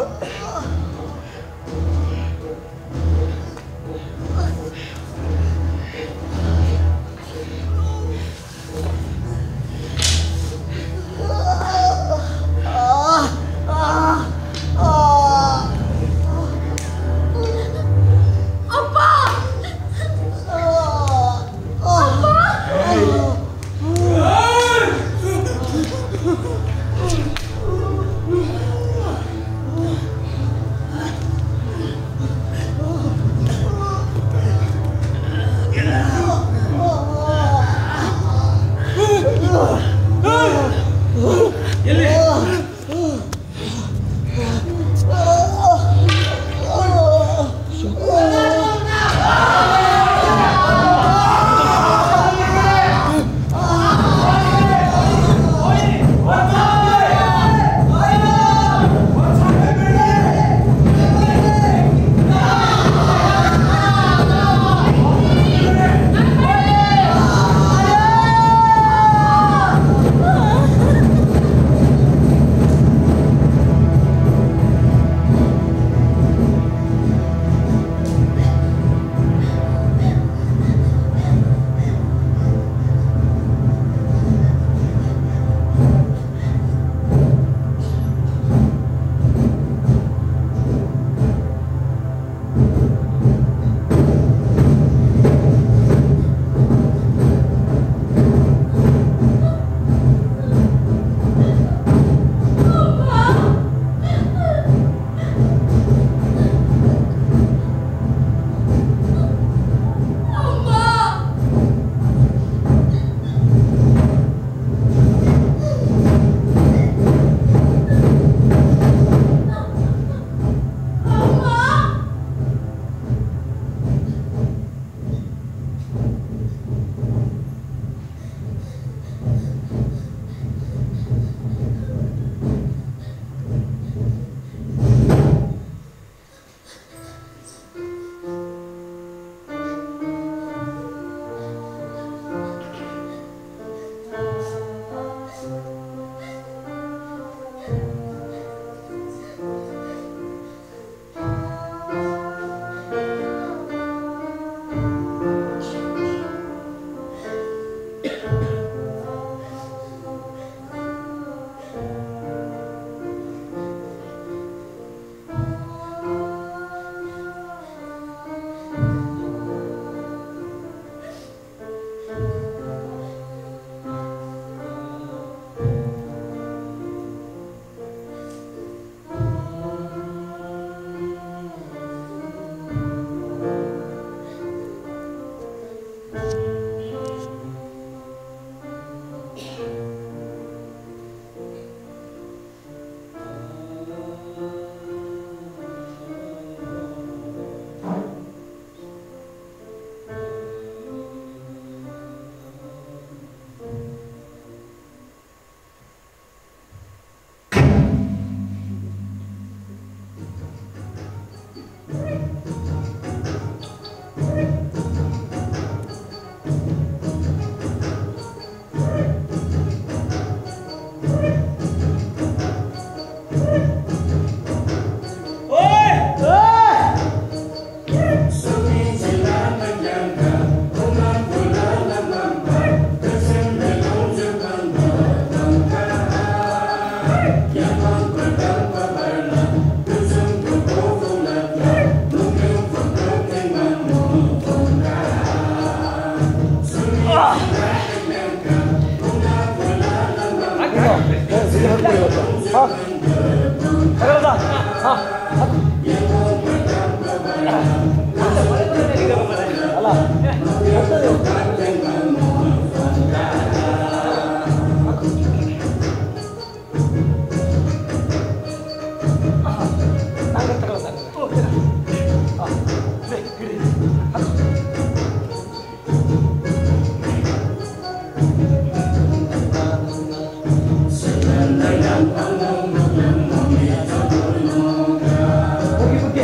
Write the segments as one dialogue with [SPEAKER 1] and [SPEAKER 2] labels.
[SPEAKER 1] ಹೋಗಿ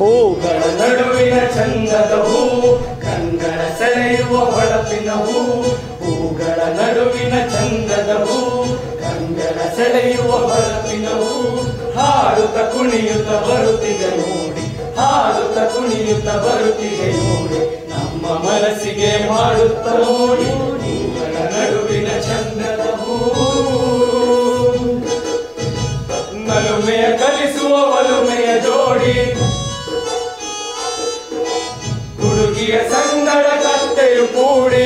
[SPEAKER 1] ಹೂಗಳ ನಡುವಿನ ಚಂದದ ಹೂವು ಕಂಗಳ ಸೆಳೆಯುವ ಹೊಳಪಿನ ಹೂವು ಹೂಗಳ ನಡುವಿನ ಚಂದದ ಹೂವು ಕಂಗಳ ಸೆಳೆಯುವ ಹೊಳಪಿನ ಹೂವು ಹಾಡುತ್ತ ಕುಣಿಯುತ್ತ ಬರುತ್ತಿದೆ ನೋಡಿ ಹಾಡುತ್ತ ಕುಣಿಯುತ್ತ ಬರುತ್ತಿದೆ ನೋಡಿ ನಮ್ಮ ಮನಸ್ಸಿಗೆ ಮಾಡುತ್ತ ನೋಡಿ ಹೂಗಳ ನಡುವಿನ ಚಂದದ ಹೂವು ನಲುಮೆಯ ಕಲಿಸುವ ಒಲುಮೆಯ ಜೋಡಿ ಹುಡುಗಿಯ ಸಂಗಡ ಕತ್ತೆಯು ಕೂಡಿ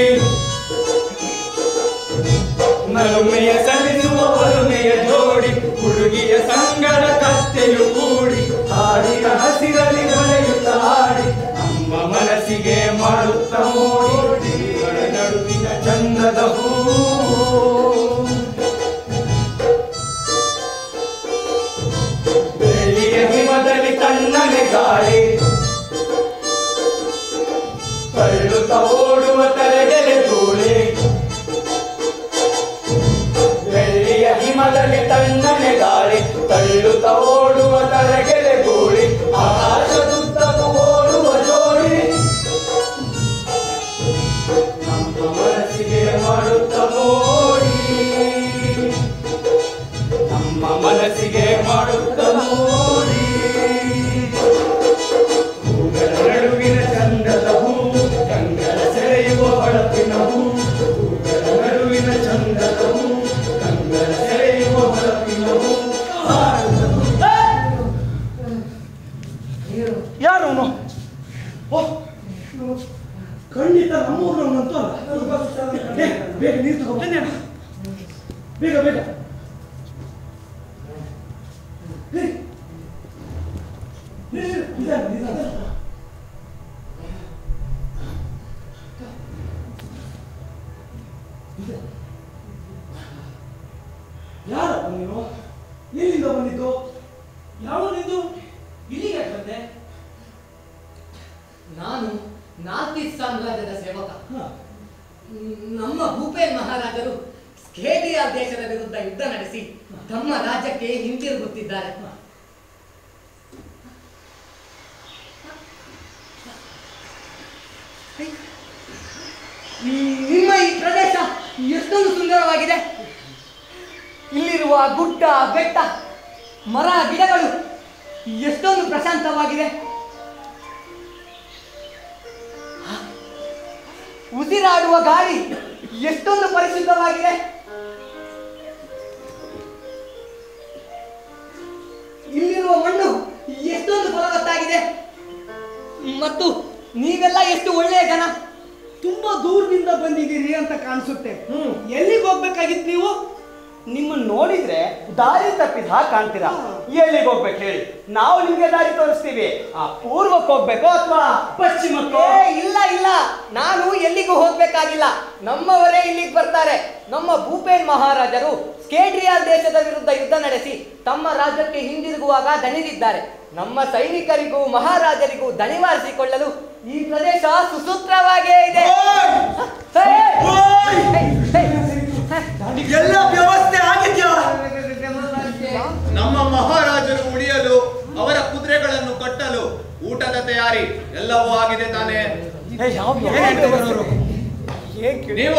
[SPEAKER 1] ನಲುಮೆಯ ಸಲ್ಲಿಸುವ ಒಲುಮೆಯ ಜೋಡಿ ಹುಡುಗಿಯ ಸಂಗಡ ಕತ್ತೆಯು ಕೂಡಿ ಹಾಡಿನ ಹಸಿರಲ್ಲಿ ಹೊಳೆಯುತ್ತ ಹಾಡಿ ನಮ್ಮ ಮನಸ್ಸಿಗೆ ಮಾಡುತ್ತ ಮೋಡಿ ಇವುಗಳ ನಡುವಿನ ಚಂದದ ಹೂ ಬೆಳ್ಳಿಯ ಹಿಮದಲ್ಲಿ ತಣ್ಣನೆ ಗಾಳಿ ತಳ್ಳುತ್ತ ಓಡುವ ತಲೆಗೆಲೆ ಧೂಳಿ ಬೆಳ್ಳಿಯ ಹಿಮದಲ್ಲಿ ತಣ್ಣನೆ ಗಾಳಿ ತಳ್ಳುತ್ತ ಓಡುವ ತಲೆಗೆಲೆ ಧೂಳಿ ಆಕಾಶದುದ್ದಕ್ಕೂ ಓಡುವ ಜೋಡಿ ನಮ್ಮ ಮನಸ್ಸಿಗೆ ಮಾಡುತ್ತ ಮೋಡಿ ನಮ್ಮ ಮನಸ್ಸಿಗೆ ಮಾಡುತ್ತ ನೋಡಿ ಹೂಗಳ ನಡುವಿನ ಚಂದದ ಹೂ ಕಂಗಳ ಸೆಳೆಯುವ ಹೊಳಪಿನ ಹೂ ಹೂಗಳ ನಡುವಿನ ಚಂದದ ಹೂ ಕಂಗಳ ಸೆಳೆಯುವ ಹೊಳಪಿನ ಹೂ
[SPEAKER 2] ಯಾರು ಅವನು ಓ ಖಂಡಿತ ನಮ್ಮೂರವನಂತೂ ಅಲ್ಲ ಏ, ಬೇಗ ನೀರು ತಗೋ ಬನ್ನಿ ಅಣ್ಣ. ಬೇಗ ಬೇಗ ಏ, ಏ, ನಿಧಾನ, ನಿಧಾನ. ನಿಧಾನ. ಯಾರಪ್ಪ ನೀನು ಎಲ್ಲಿಂದ ಬಂದಿದ್ದು ಯಾವ ನಿಂದು ಇಲ್ಲಿಗೆ ಯಾಕೆ ಬಂದೆ
[SPEAKER 3] ನಾನು ನಾರ್ತ್ ಸಾಮ್ರಾಜ್ಯದ ಸೇವಕ
[SPEAKER 2] ಹಾ
[SPEAKER 3] ನಮ್ಮ ಭೂಪೇನ್ ಮಹಾರಾಜರು ಸ್ಕೇಟಿಯಾ ದೇಶದ ವಿರುದ್ಧ ಯುದ್ಧ ನಡೆಸಿ ತಮ್ಮ ರಾಜ್ಯಕ್ಕೆ ಹಿಂತಿರುಗುತ್ತಿದ್ದಾರೆ ನಿಮ್ಮ ಈ ಪ್ರದೇಶ ಎಷ್ಟೊಂದು ಸುಂದರವಾಗಿದೆ ಇಲ್ಲಿರುವ ಗುಡ್ಡ ಬೆಟ್ಟ ಮರ ಗಿಡಗಳು ಎಷ್ಟೊಂದು ಪ್ರಶಾಂತವಾಗಿದೆ ಉಸಿರಾಡುವ ಗಾಳಿ ಎಷ್ಟೊಂದು ಪರಿಶುದ್ಧವಾಗಿದೆ ಇಲ್ಲಿರುವ ಮಣ್ಣು ಎಷ್ಟೊಂದು ಫಲವತ್ತಾಗಿದೆ ಮತ್ತು ನೀವೆಲ್ಲ ಎಷ್ಟು ಒಳ್ಳೆಯ ಜನ
[SPEAKER 2] ತುಂಬಾ ದೂರದಿಂದ ಬಂದಿದ್ದೀರಿ ಅಂತ ಕಾಣಿಸುತ್ತೆ
[SPEAKER 1] ಹ್ಮ್.
[SPEAKER 2] ಎಲ್ಲಿಗೆ ಹೋಗ್ಬೇಕಾಗಿತ್ತು ನೀವು
[SPEAKER 4] ನಿಮ್ಮನ್ನ ನೋಡಿದ್ರೆ ದಾರಿ ತಪ್ಪಿದ ಹಾಗೆ ಕಾಣ್ತೀರಾ ಎಲ್ಲಿಗೆ ಹೋಗ್ಬೇಕು ಹೇಳಿ ನಾವು ನಿಮ್ಗೆ ದಾರಿ ತೋರಿಸ್ತೀವಿ ಆ ಪೂರ್ವಕ್ಕೆ ಹೋಗ್ಬೇಕು ಅಥವಾ
[SPEAKER 2] ಪಶ್ಚಿಮಕ್ಕೆ
[SPEAKER 3] ಏ, ಇಲ್ಲ ಇಲ್ಲ ನಾನು ಎಲ್ಲಿಗೂ ಹೋಗ್ಬೇಕಾಗಿಲ್ಲ ನಮ್ಮವರೇ ಇಲ್ಲಿಗೆ ಬರ್ತಾರೆ ನಮ್ಮ ಭೂಪೇನ್ ಮಹಾರಾಜರು ಸ್ಕೇಡ್ರಿಯಾಲ್ ದೇಶದ ವಿರುದ್ಧ ಯುದ್ಧ ನಡೆಸಿ ತಮ್ಮ ರಾಜ್ಯಕ್ಕೆ ಹಿಂದಿರುಗುವಾಗ ದಣಿದಿದ್ದಾರೆ ನಮ್ಮ ಸೈನಿಕರಿಗೂ ಮಹಾರಾಜರಿಗೂ ದಣಿವಾರಿಸಿಕೊಳ್ಳಲು ಈ ಪ್ರದೇಶ ಸುಸೂತ್ರವಾಗೇ ಇದೆ ಹೇ, ಹೇ, ಹೇ, ಹೇ.
[SPEAKER 5] ಎಲ್ಲ ವ್ಯವಸ್ಥೆ ಆಗಿದ್ಯಾ ನಮ್ಮ ಮಹಾರಾಜರು ಉಳಿಯಲು ಅವರ ಕುದುರೆಗಳನ್ನು ಕಟ್ಟಲು ಊಟದ ತಯಾರಿ ಎಲ್ಲವೂ ಆಗಿದೆ ತಾನೇ ಏನ್ ಹೇಳ್ತಿದ್ದಾರೆ ಅವ್ರು? ನೀವು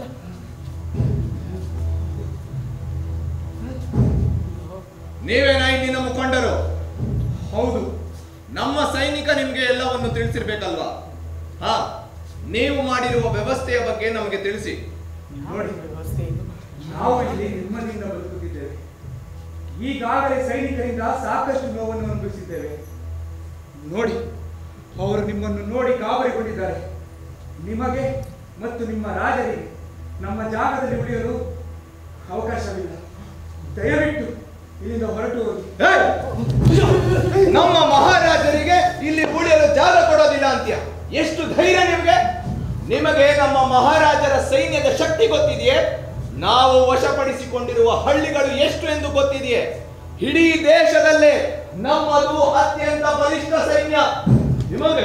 [SPEAKER 5] ನೀವೇನಾ ಇಲ್ಲಿನ ಮುಖಂಡರು ಹೌದು ನಮ್ಮ ಸೈನಿಕ ನಿಮ್ಗೆ ಎಲ್ಲವನ್ನು ತಿಳಿಸಿರ್ಬೇಕಲ್ವಾ ಹಾ ನೀವು ಮಾಡಿರುವ ವ್ಯವಸ್ಥೆಯ ಬಗ್ಗೆ ನಮಗೆ ತಿಳಿಸಿ
[SPEAKER 2] ನೋಡಿ ನಾವು ಇಲ್ಲಿ ನೆಮ್ಮದಿಯಿಂದ ಬದುಕುತ್ತಿದ್ದೇವೆ ಈಗಾಗಲೇ ಸೈನಿಕರಿಂದ ಸಾಕಷ್ಟು ನೋವನ್ನು ಅನುಭವಿಸಿದ್ದೇವೆ ನೋಡಿ ಅವರು ನಿಮ್ಮನ್ನು ನೋಡಿ ಗಾಬರಿಗೊಂಡಿದ್ದಾರೆ ನಿಮಗೆ ಮತ್ತು ನಿಮ್ಮ ರಾಜರಿಗೆ ನಮ್ಮ ಜಾಗದಲ್ಲಿ ಉಳಿಯಲು ಅವಕಾಶವಿಲ್ಲ ದಯವಿಟ್ಟು ಇಲ್ಲಿಂದ ಹೊರಟು ಹೋಗಿ
[SPEAKER 5] ಏಯ್! ನಮ್ಮ ಮಹಾರಾಜರಿಗೆ ಇಲ್ಲಿ ಉಳಿಯಲು ಜಾಗ ಕೊಡೋದಿಲ್ಲ ಅಂತ್ಯ ಎಷ್ಟು ಧೈರ್ಯ ನಿಮಗೆ ನಿಮಗೆ ನಮ್ಮ ಮಹಾರಾಜರ ಸೈನ್ಯದ ಶಕ್ತಿ ಗೊತ್ತಿದೆಯೇ ನಾವು ವಶಪಡಿಸಿಕೊಂಡಿರುವ ಹಳ್ಳಿಗಳು ಎಷ್ಟು ಎಂದು ಗೊತ್ತಿದೆಯೇ ಇಡೀ ದೇಶದಲ್ಲೇ ನಮ್ಮದು ಅತ್ಯಂತ ಬಲಿಷ್ಠ ಸೈನ್ಯ ನಿಮಗೆ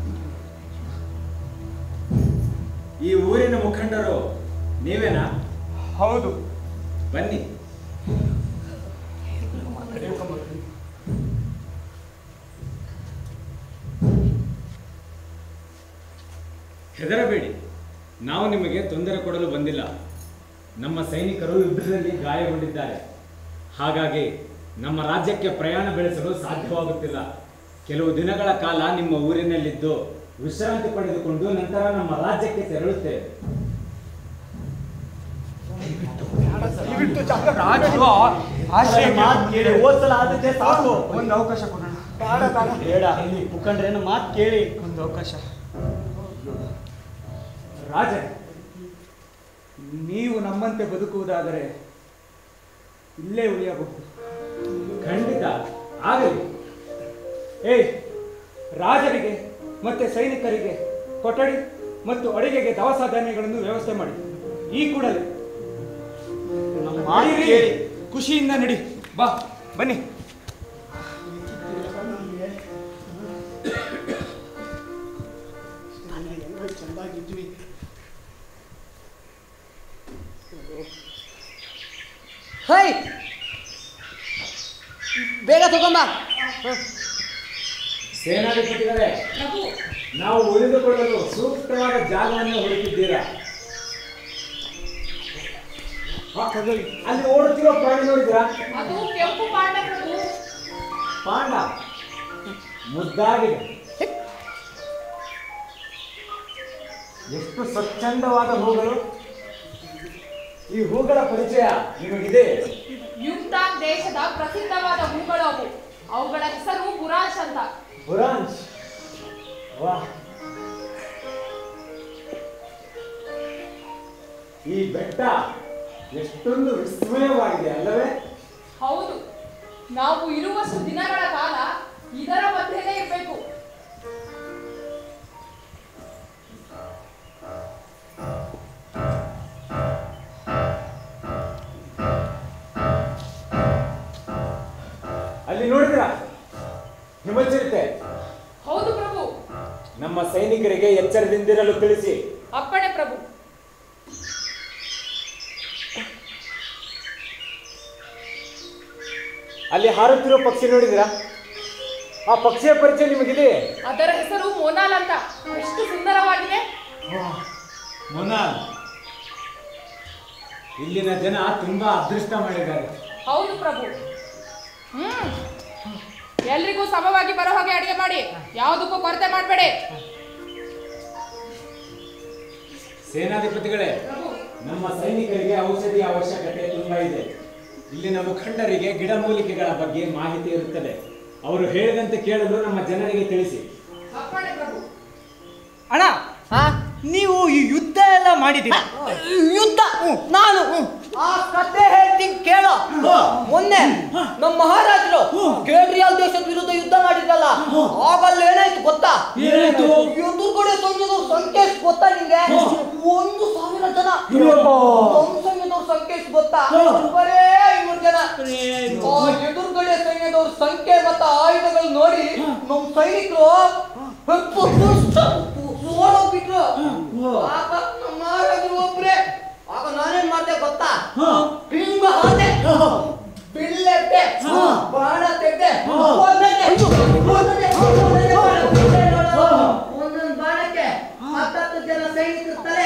[SPEAKER 6] ಈ ಊರಿನ ಮುಖಂಡರು ನೀವೇನಾ ಹೆದರಬೇಡಿ ನಾವು ನಿಮಗೆ ತೊಂದರೆ ಕೊಡಲು ಬಂದಿಲ್ಲ ನಮ್ಮ ಸೈನಿಕರು ಯುದ್ಧದಲ್ಲಿ ಗಾಯಗೊಂಡಿದ್ದಾರೆ ಹಾಗಾಗಿ ನಮ್ಮ ರಾಜ್ಯಕ್ಕೆ ಪ್ರಯಾಣ ಬೆಳೆಸಲು ಸಾಧ್ಯವಾಗುತ್ತಿಲ್ಲ ಕೆಲವು ದಿನಗಳ ಕಾಲ ನಿಮ್ಮ ಊರಿನಲ್ಲಿದ್ದು ವಿಶ್ರಾಂತಿ ಪಡೆದುಕೊಂಡು ನಂತರ ನಮ್ಮ ರಾಜ್ಯಕ್ಕೆ ತೆರಳುತ್ತೇವೆ
[SPEAKER 4] ಮಾತು ಕೇಳಿ ಓದ್ಸಲ ಆದದ್ದೇ ಸಾಕು
[SPEAKER 2] ಒಂದು ಅವಕಾಶ ಕೊಡೋಣ
[SPEAKER 4] ಬೇಡ ಇಲ್ಲಿ ಮುಖಂಡ್ರೇನ ಮಾತು ಕೇಳಿ
[SPEAKER 2] ಒಂದು ಅವಕಾಶ
[SPEAKER 6] ರಾಜ
[SPEAKER 2] ನೀವು ನಮ್ಮಂತೆ ಬದುಕುವುದಾದರೆ ಇಲ್ಲೇ ಉಳಿಯಬಹುದು
[SPEAKER 6] ಖಂಡಿತ ಆಗಲಿ
[SPEAKER 2] ಏಯ್ ರಾಜರಿಗೆ ಮತ್ತೆ ಸೈನಿಕರಿಗೆ ಕೊಠಡಿ ಮತ್ತು ಅಡಿಗೆಗೆ ದವಸ ಧಾನ್ಯಗಳನ್ನು ವ್ಯವಸ್ಥೆ ಮಾಡಿ ಈ ಕೂಡಲೇ
[SPEAKER 4] ನಮ್ಮ ಮಾತು
[SPEAKER 2] ನಡೀರಿ.
[SPEAKER 4] ಕೇಳಿ
[SPEAKER 2] ಖುಷಿಯಿಂದ ನಡಿ ಬಾ ಬನ್ನಿ
[SPEAKER 3] ಹೈ ಬೇಗ ತಗೊಂಬ
[SPEAKER 6] ಸೇನಾಧಿಪತಿಗಳೇ ನಾವು ಉಳಿದುಕೊಳ್ಳಲು ಸೂಕ್ತವಾದ ಜಾಗವನ್ನು ಹುಡುಕಿದ್ದೀರಾ ಆ, ಅಲ್ಲಿ ಓಡುತ್ತಿರೋ ಪ್ರಾಣಿ ನೋಡಿದ್ರಾ
[SPEAKER 7] ಅದು ಕೆಂಪು ಪಾಂಡ ಪ್ರಭು
[SPEAKER 6] ಪಾಂಡ ಮುದ್ದಾಗಿದೆ ಎಷ್ಟು ಸ್ವಚ್ಛಂದವಾದ ಹೂಗಳು ಈ ಹೂಗಳ ಪರಿಚಯ ನಿಮಗಿದೆ
[SPEAKER 7] ಯುಕ್ತಾನ್ ದೇಶದ ಪ್ರಸಿದ್ಧವಾದ ಹೂಗಳು ಅವು ಅವುಗಳ ಹೆಸರು ಬುರಾಶ್ ಅಂತ
[SPEAKER 6] ಬುರಾಂಶ್ ವಾಹ್ ಈ ಬೆಟ್ಟ ಎಷ್ಟೊಂದು ವಿಸ್ಮಯವಾಗಿದೆ ಅಲ್ಲವೇ
[SPEAKER 7] ಹೌದು ನಾವು ಇರುವಷ್ಟು ದಿನಗಳ ಕಾಲ ಇದರ ಮಧ್ಯೆನೇ ಇರಬೇಕು
[SPEAKER 6] ಅಲ್ಲಿ ನೋಡಿದ್ರ ಹಿಮಚಿರತೆ
[SPEAKER 7] ಹೌದು ಪ್ರಭು
[SPEAKER 6] ನಮ್ಮ ಸೈನಿಕರಿಗೆ ಎಚ್ಚರದಿಂದಿರಲು ತಿಳಿಸಿ
[SPEAKER 7] ಅಪ್ಪಣೆ ಪ್ರಭು
[SPEAKER 6] ಅಲ್ಲಿ ಹಾರುತ್ತಿರೋ ಪಕ್ಷಿ ನೋಡಿದಿರಾ ಆ ಪಕ್ಷಿಯ ಪರಿಚಯ ನಿಮಗಿದೆ
[SPEAKER 7] ಅದರ ಹೆಸರು ಮೋನಾಲ್ ಅಂತ ಎಷ್ಟು ಸುಂದರವಾಗಿದೆ
[SPEAKER 6] ಮೊನಾಲ್ ಇಲ್ಲಿನ ಜನ ತುಂಬಾ ಅದೃಷ್ಟ ಮಾಡಿದ್ದಾರೆ
[SPEAKER 7] ಹೌದು ಪ್ರಭು ಹ್ಮ್ ಎಲ್ರಿಗೂ ಸಮವಾಗಿ ಬರೋ ಹಾಗೆ ಅಡಿಗೆ ಮಾಡಿ ಯಾವುದಕ್ಕೂ ಕೊರತೆ ಮಾಡಬೇಡಿ
[SPEAKER 6] ಸೇನಾಧಿಪತಿಗಳೇ
[SPEAKER 7] ಪ್ರಭು
[SPEAKER 6] ನಮ್ಮ ಸೈನಿಕರಿಗೆ ಔಷಧಿಯ ಅವಶ್ಯಕತೆ ತುಂಬಾ ಇದೆ ಇಲ್ಲಿನ ಮುಖಂಡರಿಗೆ ಗಿಡಮೂಲಿಕೆಗಳ ಬಗ್ಗೆ ಮಾಹಿತಿ ಇರುತ್ತದೆ ಅವರು ಹೇಳಿದಂತೆ ಕೇಳಲು ನಮ್ಮ ಜನರಿಗೆ ತಿಳಿಸಿ
[SPEAKER 7] ಅಪ್ಪಣೆ ಪ್ರಭು
[SPEAKER 2] ಅಣ್ಣ
[SPEAKER 3] ಹಾ
[SPEAKER 2] ನೀವು ಈ ಯುದ್ಧ ಎಲ್ಲ ಮಾಡಿದ್ದೀರಾ
[SPEAKER 3] ಯುದ್ಧ ನಾನು ಆ ಕತೆ ಹೇಳ್ತೀನಿ ಕೇಳೋ ಮೊನ್ನೆ ನಮ್ಮ ಮಹಾರಾಜರು ಕೇಡ್ರಿಯಾಲ್ ದೇಶದ ವಿರುದ್ಧ ಯುದ್ಧ ಮಾಡಿದ್ರಲ್ಲ ಆಗಲ್ಲಿ ಏನಾಯ್ತು ಗೊತ್ತಾ
[SPEAKER 2] ಏನಾಯ್ತು?
[SPEAKER 3] ಎದುರುಗಡೆ ಸೈನ್ಯದ ಸಂಖ್ಯೆ ಎಷ್ಟ್ ಗೊತ್ತಾ ನಿಂಗೆ ಒಂದು ಸಾವಿರ ಜನ ನಮ್ಮ ಸೈನ್ಯದವ್ರ ಸಂಖ್ಯೆ ಎಷ್ಟ್ ಗೊತ್ತಾ ಬರೇ ಐನೂರು ಜನ ಆ ಎದುರುಗಡೆ ಸೈನ್ಯದವ್ರ ಸಂಖ್ಯೆ ಮತ್ತು ಆಯುಧಗಳು ನೋಡಿ ನಮ್ಮ ಸೈನಿಕರು ಓಡೋಗ್ಬಿಟ್ರು ಆಗ ನಮ್ಮ ಮಹಾರಾಜರು ಒಬ್ರೆ ಆಗ ನಾನೇನ್ ಮಾಡ್ದೆ ಗೊತ್ತಾ ಹಿಂಗ ಹಾದೆ ಬಿಲ್ಲೆತ್ತೆ ಬಾಣ ತೆಗ್ದೆ ಒಂದೊಂದೇ ಒಂದೊಂದೇ ಒಂದೊಂದೇ ಬಾಣ ಬಿಟ್ಟೆ ನೋಡು. ಒಂದೊಂದ್ ಬಾಣಕ್ಕೆ ಹತ್ತತ್ತು ಜನ ಸೈನಿಕರು ತಲೆ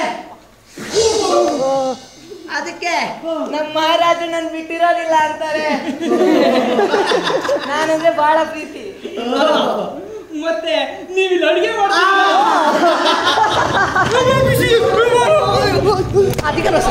[SPEAKER 3] ಅದಕ್ಕೆ ನಮ್ಮ ಮಹಾರಾಜ ನನ್ ಬಿಟ್ಟಿರೋದಿಲ್ಲ ಅಂತಾರೆ ನಾನಂದ್ರೆ ಬಹಳ ಪ್ರೀತಿ
[SPEAKER 2] ಮತ್ತೆ ನೀವು ಇಲ್ಲಿ ಅಡಿಗೆ
[SPEAKER 3] ಅದಕ್ಕೆ ರಸ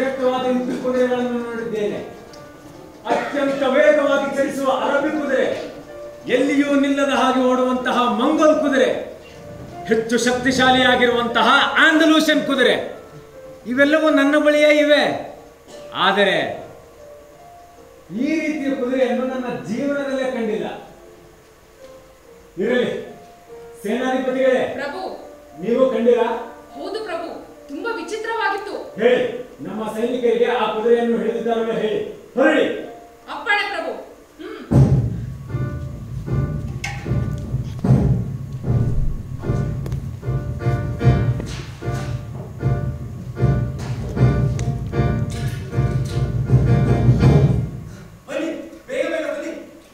[SPEAKER 6] ಶ್ರೇಷ್ಠವಾದ ಯುದ್ಧ ಕುದುರೆಗಳನ್ನು ನೋಡಿದ್ದೇನೆ ಅತ್ಯಂತ ವೇಗವಾಗಿ ಚಲಿಸುವ ಅರಬಿ ಕುದುರೆ ಎಲ್ಲಿಯೂ ನಿಲ್ಲದ ಹಾಗೆ ಓಡುವಂತಹ ಮಂಗೋಲ್ ಕುದುರೆ ಹೆಚ್ಚು ಶಕ್ತಿಶಾಲಿಯಾಗಿರುವಂತಹ ಆಂದಲೂಷನ್ ಕುದುರೆ ಇವೆಲ್ಲವೂ ನನ್ನ ಬಳಿಯೇ ಇವೆ ಆದರೆ ಈ ರೀತಿಯ ಕುದುರೆಯನ್ನು ನನ್ನ ಜೀವನದಲ್ಲೇ ಕಂಡಿಲ್ಲ ಇರಲಿ ಸೇನಾಧಿಪತಿಗಳೇ
[SPEAKER 7] ಪ್ರಭು
[SPEAKER 6] ನೀವು ಕಂಡಿರಾ
[SPEAKER 7] ಹೌದು ಪ್ರಭು ತುಂಬಾ ವಿಚಿತ್ರವಾಗಿತ್ತು
[SPEAKER 6] ಹೇಳಿ ನಮ್ಮ ಸೈನಿಕರಿಗೆ ಆ ಕುದುರೆಯನ್ನು ಹಿಡಿದಿದ್ದಾರೋ ಹೇಳಿ ಹೊರಡಿ
[SPEAKER 7] ಅಪ್ಪಣೆ ಪ್ರಭು ಹ್ಮ್
[SPEAKER 2] ಬನ್ನಿ ಬೇಗ ಬೇಗ ಬನ್ನಿ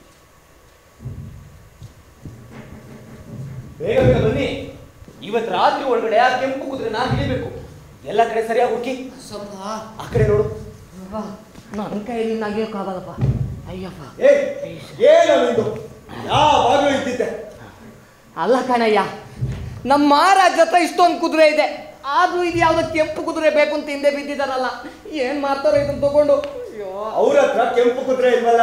[SPEAKER 3] ಬೇಗ ಬೇಗ ಬನ್ನಿ ಇವತ್ತು ರಾತ್ರಿ ಒಳಗಡೆ ಆ ಕೆಂಪು ಕುದುರೆನ ಹಿಡಿಬೇಕು ಎಲ್ಲ ಕಡೆ ಸರಿಯಾಗಿ ಹುಡುಕಿ ಸ್ವಲ್ಪ ಆ ಕಡೆ ನೋಡು ನನ್ನ ಕೈಯಲ್ಲಿ ನಗಿಯೋಕ್ಕಾಗಲ್ಲಪ್ಪ ಅಯ್ಯಪ್ಪ
[SPEAKER 5] ಏ ಏನು ಇದು ಯಾವಾಗಲೂ ಇದ್ದಿದ್ದೆ
[SPEAKER 3] ಅಲ್ಲ ಕಣಯ್ಯ ನಮ್ಮ ಮಹಾರಾಜ ಹತ್ರ ಇಷ್ಟೊಂದು ಕುದುರೆ ಇದೆ ಆದ್ರೂ ಇದು ಯಾವ್ದೋ ಕೆಂಪು ಕುದುರೆ ಬೇಕು ಅಂತ ಹಿಂದೆ ಬಿದ್ದಿದಾರಲ್ಲ ಏನ್ ಮಾಡ್ತಾರೋ ಇದನ್ನ ತಗೊಂಡು ಅಯ್ಯೋ
[SPEAKER 5] ಅವ್ರ ಹತ್ರ ಕೆಂಪು ಕುದುರೆ ಇಲ್ವಲ್ಲ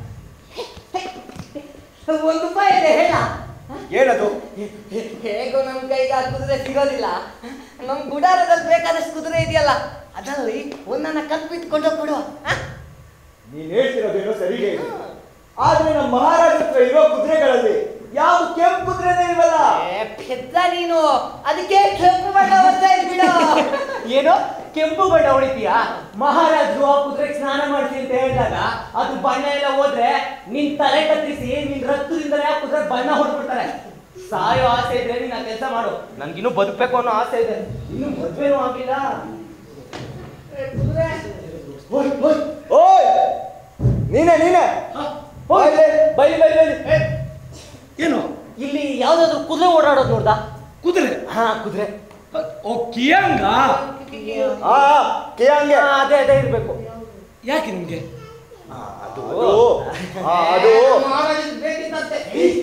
[SPEAKER 3] ಒಂದು ರೂಪಾಯಿ ಇದೆ ಹೇಳ
[SPEAKER 5] ಏನದು
[SPEAKER 3] ಹೇಗೋ ನಮ್ ಕೈಗೆ ಆ ಕುದುರೆ ಸಿಗೋದಿಲ್ಲ ನಮ್ ಗುಡಾರದಲ್ಲಿ ಬೇಕಾದಷ್ಟು ಕುದುರೆ ಇದೆಯಲ್ಲ ಅದರಲ್ಲಿ ಒಂದನ್ನ ಕಲ್ಪಿಟ್ಕೊಂಡು ಕೊಡುವ ಆ?
[SPEAKER 5] ನೀನ್ ಹೇಳ್ತಿರೋದೇನೋ ಸರಿಗೆ ಇದೆ ಆದ್ರೆ ನಮ್ಮ ಮಹಾರಾಜ ಹತ್ರ ಇರೋ ಕುದುರೆಗಳಲ್ಲಿ ಯಾವ ಕೆಂಪು ಕುದುರೆನೇ ಇಲ್ವಲ್ಲ
[SPEAKER 3] ಏ, ಪೆದ್ದ ನೀನು ಅದಕ್ಕೆ ಕೆಂಪು ಬಣ್ಣ ಹೊಡ್ತಾ ಇದ್ಬಿಡು
[SPEAKER 4] ಏನೋ ಕೆಂಪು ಬಣ್ಣ ಹೊಡಿತೀಯಾ ಮಹಾರಾಜರು ಆ ಕುದುರೆಗೆ ಸ್ನಾನ ಮಾಡಿಸಿ ಅಂತ ಹೇಳಿದಾಗ ಅದು ಬಣ್ಣ ಎಲ್ಲ ಹೋದ್ರೆ ನಿನ್ ತಲೆ ಕತ್ತರಿಸಿ ನಿನ್ ರಕ್ತದಿಂದಲೇ ಆ ಕುದುರೆ ಬಣ್ಣ ಹೊಡ್ಬಿಡ್ತಾರೆ ಸಾಯೋ ಆಸೆ ಇದ್ರೆ ನೀನ್ ಆ ಕೆಲಸ ಮಾಡು ನನ್ಗಿನ್ನೂ ಬದುಕಬೇಕು ಅನ್ನೋ ಆಸೆ ಇದೆ ಇನ್ನು ಮದ್ವೆನೂ ಆಗಿಲ್ಲ
[SPEAKER 3] ಏ, ಕುದುರೆ
[SPEAKER 5] ಓಯ್, ಓಯ್, ಓಯ್ ನೀನೆ ನೀನೆ
[SPEAKER 4] ಬೈಲಿ ಬೈಲಿ ಬೈಲಿ
[SPEAKER 2] ಏನು
[SPEAKER 3] ಇಲ್ಲಿ ಯಾವ್ದಾದ್ರು ಕುದುರೆ ಓಡಾಡೋದು ನೋಡ್ದ
[SPEAKER 2] ಕುದುರೆ
[SPEAKER 3] ಹಾ ಕುದುರೆ
[SPEAKER 2] ಓ ಕಿಯಂಗ
[SPEAKER 5] ಆ ಕೇಳಂಗೆ
[SPEAKER 4] ಹಾ, ಅದೇ ಅದೇ ಇರ್ಬೇಕು
[SPEAKER 2] ಯಾಕೆ ನಿಮ್ಗೆ
[SPEAKER 5] ಅದು ಆ, ಅದು
[SPEAKER 3] ಮಹಾರಾಜನ್ ಬೇಕಿತ್ತಂತೆ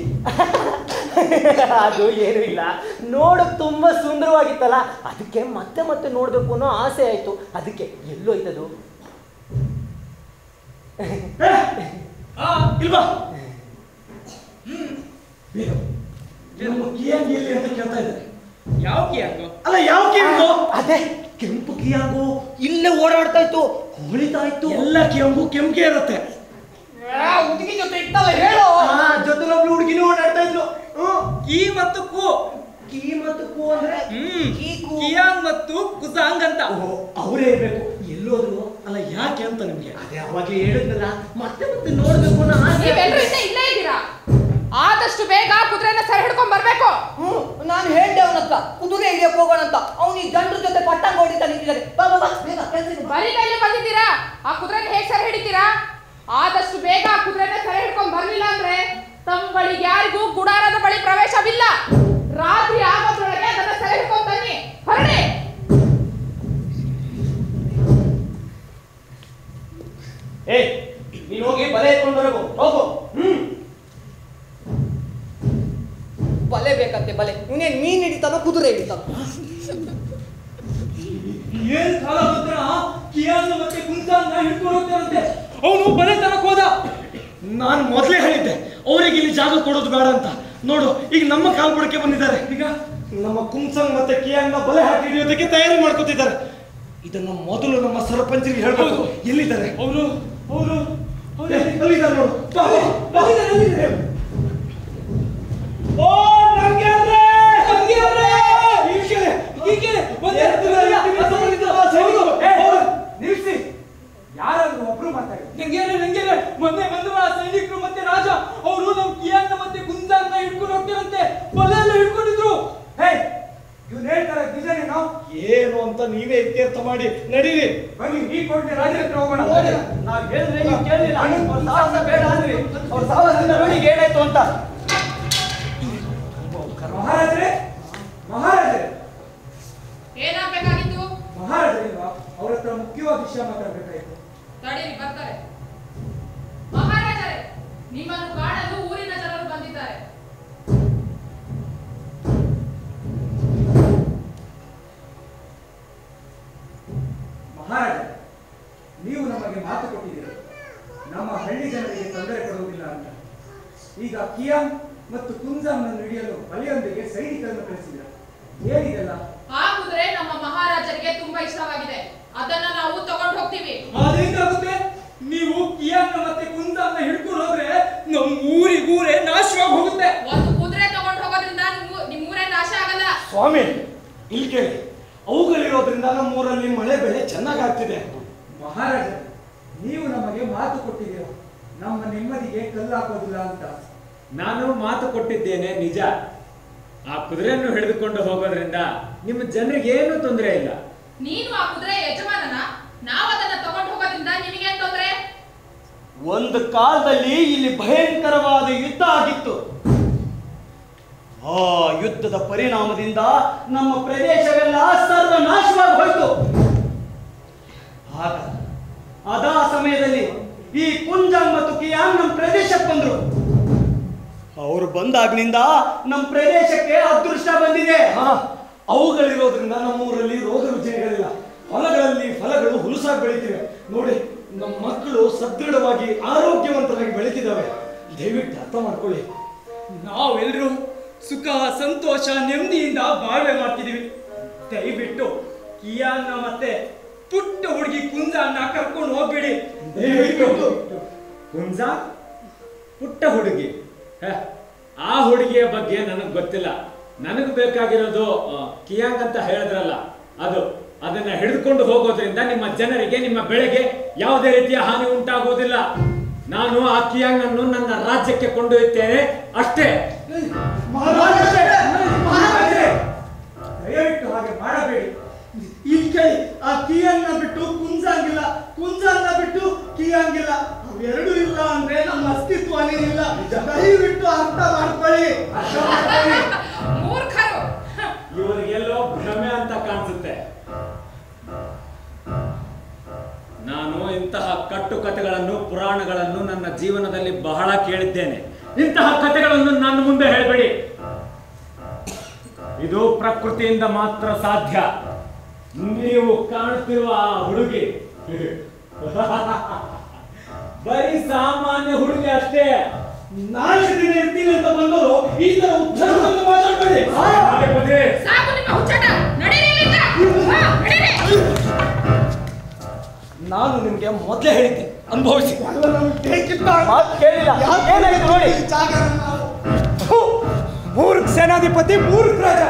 [SPEAKER 4] ಅದು ಏನು ಇಲ್ಲ ನೋಡಕ್ ತುಂಬಾ ಸುಂದರವಾಗಿತ್ತಲ್ಲ ಅದಕ್ಕೆ ಮತ್ತೆ ಮತ್ತೆ ನೋಡ್ಬೇಕು ಅನ್ನೋ ಆಸೆ ಆಯ್ತು ಅದಕ್ಕೆ ಎಲ್ಲೋಯ್ತದು
[SPEAKER 2] ಆ, ಇಲ್ವಾ ಬೇಗ. ನಮ್ಮ ಕಿಯಂಗ್ ಎಲ್ಲಿ ಅಂತ ಕೇಳ್ತಾ ಇದ್ದಾರೆ
[SPEAKER 6] ಯಾವ ಕಿಯಾಂಗು
[SPEAKER 2] ಅಲ್ಲ ಯಾವ ಕಿಯಂಗು
[SPEAKER 4] ಅದೇ ಕೆಂಪು ಕಿಯಾಂಗು ಇಲ್ಲೇ ಓಡಾಡ್ತಾ ಇತ್ತು ಹೊಳಿತಾ ಇತ್ತು
[SPEAKER 2] ಎಲ್ಲ ಕಿಯಂಗು ಕೆಂಪಗೆ ಇರುತ್ತೆ
[SPEAKER 3] ಹುಡುಗಿ ಜೊತೆ ಇತ್ತಲ್ಲ ಹೇಳು
[SPEAKER 4] ಆ ಜೊತೆಲಿ ಒಬ್ಳು ಹುಡುಗಿನೂ ಓಡಾಡ್ತಾ ಇದ್ಲು ಹ್ಮ್.
[SPEAKER 6] ಕಿ ಮತ್ತು ಕು
[SPEAKER 4] ಕೀ ಮತ್ತು ಕೂ ಅಂದ್ರೆ
[SPEAKER 6] ಹ್ಮ್
[SPEAKER 3] ಕೀಕು.
[SPEAKER 6] ಕಿಯಾಂಗ್ ಮತ್ತು ಕುಸಾಂಗ್ ಅಂತ
[SPEAKER 4] ಅವರೇ ಇರ್ಬೇಕು ಎಲ್ಲೋದ್ರು
[SPEAKER 2] ಅಲ್ಲ ಯಾಕೆ ಅಂತ ನಿಮ್ಗೆ
[SPEAKER 4] ಅದೇ ಅವಾಗ್ಲೇ ಹೇಳಿದ್ನಲ್ಲ ಮತ್ತೆ ಮತ್ತೆ ನೋಡ್ಬೇಕು ಅನ್ನೋ ಆಸೆ
[SPEAKER 7] ನೀವೆಲ್ಲರೂ ಇನ್ನ ಇಲ್ಲೇ ಇದ್ದೀರಾ ಆದಷ್ಟು ಬೇಗ ಕುದುರೆನ ಸೆರೆ ಹಿಡ್ಕೊಂಡ್ ಬರ್ಬೇಕು
[SPEAKER 3] ಹ್ಮ್ ನಾನು ಹೇಳ್ದೆ ಅವನತ್ತ ಕುದುರೆ ಹಿಡಿಯಕ್ ಹೋಗೋಣ ಅಂತ ಅವ್ನು ಈ ಜನರ ಜೊತೆ ಪಟ್ಟಂಗ ಹೊಡಿತಾ ನಿಂತಿದ್ದಾನೆ ಬಾ ಬಾ ಬಾ ಬೇಗ ಕೆಲ್ಸಕ್ಕೆ ಬಾ.
[SPEAKER 7] ಬರೀ ಕೈಲಿ ಬಂದಿದ್ದೀರಾ ಆ ಕುದುರೆನ ಹೇಗ್ ಸೆರೆ ಹಿಡಿತೀರಾ ಆದಷ್ಟು ಬೇಗ ಆ ಕುದುರೆನ ಸೆರೆ ಹಿಡ್ಕೊಂಡ್ ಬರ್ಲಿಲ್ಲ ಅಂದ್ರೆ ತಮ್ಗಳಿಗೆ ಯಾರಿಗೂ ಗುಡಾರದ ಬಳಿ ಪ್ರವೇಶವಿಲ್ಲ ರಾತ್ರಿ ಆಗೋದ್ರೊಳಗೆ ಅದನ್ನ ಸೆರೆ ಹಿಡ್ಕೊಂಡ್ ಬನ್ನಿ ಹೊರಡಿ
[SPEAKER 4] ಏ ನೀನ್ ಹೋಗಿ ಬಲೆ ಎತ್ಕೊಂಡು ಬರಬೇಕು ಹೋಗು ಹ್ಮ್
[SPEAKER 3] ಬಲೆ ಬೇಕಂತೆ ಬಲೆ ಇವನೇನ್ ಮೀನ್ ಹಿಡಿತಾನೋ ಕುದುರೆ ಹಿಡಿತಾನೋ
[SPEAKER 2] ಏನ್ ಕಾಲ ಬಂದ್ರ ಕಿಯಾನ್ ಮತ್ತೆ ಕುಂತಾನ್ನ ಹಿಡ್ಕೊಂಡು ಹೋಗ್ತಾರಂತೆ ಅವನು ಬಲೆ ತರಕ್ ಹೋದ ನಾನು ಮೊದಲೇ ಹೇಳಿದ್ದೆ ಅವರಿಗೆ ಇಲ್ಲಿ ಜಾಗ ಕೊಡೋದು ಬೇಡ ಅಂತ ನೋಡು ಈಗ ನಮ್ಮ ಕಾಲ್ ಬುಡಕ್ಕೆ ಬಂದಿದ್ದಾರೆ ಈಗ ನಮ್ಮ ಕುಂಸಂಗ್ ಮತ್ತೆ ಕಿಯಾನ್ನ ಬಲೆ ಹಾಕಿ ಹಿಡಿಯೋದಕ್ಕೆ ತಯಾರಿ ಮಾಡ್ಕೊತಿದ್ದಾರೆ ಇದನ್ನ ಮೊದಲು ನಮ್ಮ ಸರ್ಪಂಚರಿಗೆ ಹೇಳ್ಬೇಕು ಎಲ್ಲಿದ್ದಾರೆ ಅವರು ಅವರು ಅಲ್ಲಿದ್ದಾರೆ ನೋಡು ಬಾ, ಬಾ, ಬಾ. ಓ ನಂಗೆ ಅಂದ್ರೆ ನಂಗೆ ಅಂದ್ರೆ ಹೀಗೆ ಹೀಗೆ ಒಂದೇ
[SPEAKER 6] ನಿಲ್ಸಿ ಯಾರಾದ್ರೂ ಒಬ್ರು ಮಾತಾಡಿ
[SPEAKER 2] ನಂಗೆ ನಂಗೆ ಮೊನ್ನೆ ಬಂದು ಆ ಸೈನಿಕರು ಮತ್ತೆ ರಾಜ ಅವರು ನಮ್ ಕಿಯಾನ್ನ ಮತ್ತೆ ಗುಂಜಾನ್ನ ಹಿಡ್ಕೊಂಡು ಹೋಗ್ತಿರಂತೆ ಬಲೆ ಎಲ್ಲ ಹಿಡ್ಕೊಂಡಿದ್ರು
[SPEAKER 6] ಹೇ ಇವ್ನು ಹೇಳ್ತಾರೆ ನಿಜನೇನೋ
[SPEAKER 2] ಏನು ಅಂತ ನೀವೇ ಇತ್ಯರ್ಥ ಮಾಡಿ ನಡೀರಿ
[SPEAKER 6] ಬನ್ನಿ ಈ ಕೋಟೆ ರಾಜರ ಹತ್ರ ಹೋಗೋಣ
[SPEAKER 4] ನಾವ್ ಹೇಳಿದ್ರೆ ನೀವು ಕೇಳಲಿಲ್ಲ ಅವ್ರ ಸಾಹಸ ಬೇಡ ಅಂದ್ರಿ ಅವ್ರ ಸಾಹಸದಿಂದ ನೋಡಿ ಈಗ ಏನಾಯ್ತು ಅಂತ
[SPEAKER 6] ಮಹಾರಾಜರೇ ಮಹಾರಾಜರೇ
[SPEAKER 7] ಏನಾಗ್ಬೇಕಾಗಿತ್ತು
[SPEAKER 6] ಮಹಾರಾಜರಿಲ್ವಾ ಅವ್ರ ಹತ್ರ ಮುಖ್ಯವಾದ ವಿಷಯ ಮಾತಾಡ್ಬೇಕಾಯ್ತು
[SPEAKER 7] ತಡೀರಿ ಬರ್ತಾರೆ ಮಹಾರಾಜರೇ ನಿಮ್ಮನ್ನು ಕಾಣಲು ಊರಿನ ಜನರು ಬಂದಿದ್ದಾರೆ
[SPEAKER 6] ಮಹಾರಾಜ
[SPEAKER 8] ನೀವು ನಮಗೆ ಮಾತು ಕೊಟ್ಟಿದ್ದೀರಿ ನಮ್ಮ ಹಳ್ಳಿ ಜನರಿಗೆ ತೊಂದರೆ ಕೊಡುವುದಿಲ್ಲ ಅಂತ ಈಗ ಕಿಯಾಂ ಮತ್ತು ಕುಂಜಾಂನನ್ನು ಹಿಡಿಯಲು ಬಲಿಯೊಂದಿಗೆ ಸೈನಿಕರನ್ನು ಕಳಿಸಿದ ಏನಿದೆಲ್ಲ
[SPEAKER 7] ಆ ಕುದುರೆ ನಮ್ಮ ಮಹಾರಾಜರಿಗೆ ತುಂಬಾ ಇಷ್ಟವಾಗಿದೆ ಅದನ್ನ ನಾವು ತಗೊಂಡು ಹೋಗ್ತೀವಿ
[SPEAKER 2] ಅದೇನಾಗುತ್ತೆ ನೀವು ಕಿಯಾನ್ನ ಮತ್ತೆ ಕುಂದಾನ್ನ ಹಿಡ್ಕೊಂಡು ಹೋದ್ರೆ ನಮ್ಮ ಊರಿಗೂರೇ ನಾಶವಾಗಿ ಹೋಗುತ್ತೆ
[SPEAKER 7] ಒಂದು ಕುದುರೆ ತಗೊಂಡು ಹೋಗೋದ್ರಿಂದ ನಿಮ್ಮೂ- ನಿಮ್ಮೂರೇ ನಾಶ ಆಗಲ್ಲ
[SPEAKER 2] ಸ್ವಾಮಿ ಇಲ್ಲಿ ಕೇಳಿ ಅವುಗಳಿರೋದ್ರಿಂದ ನಮ್ಮೂರಲ್ಲಿ ಮಳೆ ಬೆಳೆ ಚೆನ್ನಾಗಾಗ್ತಿದೆ
[SPEAKER 8] ಮಹಾರಾಜ ನೀವು ನಮಗೆ ಮಾತು ಕೊಟ್ಟಿದ್ದೀರ ನಮ್ಮ ನೆಮ್ಮದಿಗೆ ಕಲ್ಲು ಹಾಕೋದಿಲ್ಲ ಅಂತ
[SPEAKER 6] ನಾನು ಮಾತು ಕೊಟ್ಟಿದ್ದೇನೆ ನಿಜ ಆ ಕುದುರೆಯನ್ನು ಹಿಡಿದುಕೊಂಡು ಹೋಗೋದ್ರಿಂದ ನಿಮ್ಮ ಜನರಿಗೆ ಏನೂ ತೊಂದರೆ ಇಲ್ಲ
[SPEAKER 7] ನೀನು ಆ ಕುದುರೆ ಯಜಮಾನನ ನಾವು ಅದನ್ನ ತಗೊಂಡು ಹೋಗೋದ್ರಿಂದ ನಿಮಗೇನ್ ತೊಂದ್ರೆ
[SPEAKER 2] ಒಂದು ಕಾಲದಲ್ಲಿ ಇಲ್ಲಿ ಭಯಂಕರವಾದ ಯುದ್ಧ ಆಗಿತ್ತು ಆ ಯುದ್ಧದ ಪರಿಣಾಮದಿಂದ ನಮ್ಮ ಪ್ರದೇಶವೆಲ್ಲ ಸರ್ವನಾಶವಾಗಿ ಹೋಯಿತು ಆಗ ಅದಾ ಸಮಯದಲ್ಲಿ ಈ ಕುಂಜಾಂಗ್ ಮತ್ತು ಕಿಯಾಂಗ್ ನಮ್ಮ ಪ್ರದೇಶಕ್ಕೆ ಬಂದ್ರು ಅವರು ಬಂದಾಗ್ನಿಂದ ನಮ್ಮ ಪ್ರದೇಶಕ್ಕೆ ಅದೃಷ್ಟ ಬಂದಿದೆ ಅವುಗಳಿರೋದ್ರಿಂದ ನಮ್ಮೂರಲ್ಲಿ ರೋಗ ರುಜಿನಗಳಿಲ್ಲ ಹೊಲಗಳಲ್ಲಿ ಫಲಗಳು ಹುಲುಸಾಗಿ ಬೆಳೀತಿವೆ ನೋಡಿ ನಮ್ಮ ಮಕ್ಕಳು ಸದೃಢವಾಗಿ ಆರೋಗ್ಯವಂತರಾಗಿ ಬೆಳೀತಿದ್ದಾವೆ ದಯವಿಟ್ಟು ಅರ್ಥ ಮಾಡ್ಕೊಳ್ಳಿ ನಾವೆಲ್ಲರೂ ಸುಖ ಸಂತೋಷ ನೆಮ್ಮದಿಯಿಂದ ಬಾಳ್ವೆ ಮಾಡ್ತಿದೀವಿ ದಯವಿಟ್ಟು ಕಿಯಾನ್ನ ಮತ್ತೆ ಪುಟ್ಟ ಹುಡುಗಿ ಕುಂಜಾನ್ನ ಕರ್ಕೊಂಡು ಹೋಗ್ಬೇಡಿ ದಯವಿಟ್ಟು
[SPEAKER 6] ಕುಂಜ ಪುಟ್ಟ ಹುಡುಗಿ ಹ, ಆ ಹುಡುಗಿಯ ಬಗ್ಗೆ ನನಗೆ ಗೊತ್ತಿಲ್ಲ ನನಗೆ ಬೇಕಾಗಿರೋದು ಆ, ಕಿಯಾಂಗ್ ಅಂತ ಹೇಳಿದ್ರಲ್ಲ ಅದು ಅದನ್ನ ಹಿಡಿದುಕೊಂಡು ಹೋಗೋದ್ರಿಂದ ನಿಮ್ಮ ಜನರಿಗೆ ನಿಮ್ಮ ಬೆಳೆಗೆ ಯಾವುದೇ ರೀತಿಯ ಹಾನಿ ಉಂಟಾಗುವುದಿಲ್ಲ ನಾನು ಆ ಕಿಯಾಂಗ್ ಅನ್ನು ನನ್ನ ರಾಜ್ಯಕ್ಕೆ ಕೊಂಡೊಯ್ತೇನೆ ಅಷ್ಟೇ
[SPEAKER 2] ಮಹಾರಾಜರೇ, ಮಹಾರಾಜರೇ, ದಯವಿಟ್ಟು ಹಾಗೆ ಮಾಡಬೇಡಿ ಇಲ್ಲಿ ಕೇಳಿ ಆ ಕಿಯನ್ನ ಬಿಟ್ಟು ಕುಂಜಾಂಗಿಲ್ಲ ಕುಂಜಾನ್ನ ಬಿಟ್ಟು ಕಿಯಾಂಗಿಲ್ಲ ಅವೆರಡೂ ಇಲ್ಲ ಅಂದ್ರೆ ನಮ್ಮ ಅಸ್ತಿತ್ವನೇ ಇಲ್ಲ ದಯವಿಟ್ಟು ಅರ್ಥ ಮಾಡ್ಕೊಳ್ಳಿ ಅರ್ಥ ಮಾಡ್ಕೊಳ್ಳಿ
[SPEAKER 7] ಮೂರ್ಖರು
[SPEAKER 6] ಇವರಿಗೆಲ್ಲೋ ಭ್ರಮೆ ಅಂತ ಕಾಣಿಸುತ್ತೆ ನಾನು ಇಂತಹ ಕಟ್ಟುಕತೆಗಳನ್ನು ಪುರಾಣಗಳನ್ನು ನನ್ನ ಜೀವನದಲ್ಲಿ ಬಹಳ ಕೇಳಿದ್ದೇನೆ ಇಂತಹ ಕಥೆಗಳನ್ನು ನನ್ನ ಮುಂದೆ ಹೇಳಬೇಡಿ ಇದು ಪ್ರಕೃತಿಯಿಂದ ಮಾತ್ರ ಸಾಧ್ಯ ನೀವು ಕಾಣುತ್ತಿರುವ ಆ ಹುಡುಗಿ ಬರೀ ಸಾಮಾನ್ಯ ಹುಡುಗಿ ಅಷ್ಟೇ
[SPEAKER 2] ನಾಲ್ಕು ದಿನ ಇರ್ತೀನಿ ಅಂತ ಬಂದವರು ಈ ತರ ಉತ್ತರವನ್ನು ಮಾತಾಡ್ಬೇಡಿ
[SPEAKER 6] ಹಾಗೆ ಬಂದ್ರೆ
[SPEAKER 7] ಸಾಕು ನಿಮ್ಮ ಹುಚ್ಚಾಟ ನಡೀರಿ ಇಲ್ಲಿಂದ. ಹಾ, ನಡೀರಿ.
[SPEAKER 2] ನಾನು ನಿಮ್ಗೆ ಮೊದಲೇ ಹೇಳಿದ್ದೆ ಅನುಭವಿಸಿ
[SPEAKER 4] ಮಾತು ಕೇಳಿಲ್ಲ ಏನಾಯ್ತು ನೋಡಿ
[SPEAKER 2] ಮೂರ್ಖ ಸೇನಾಧಿಪತಿ ಮೂರ್ಖ ರಾಜ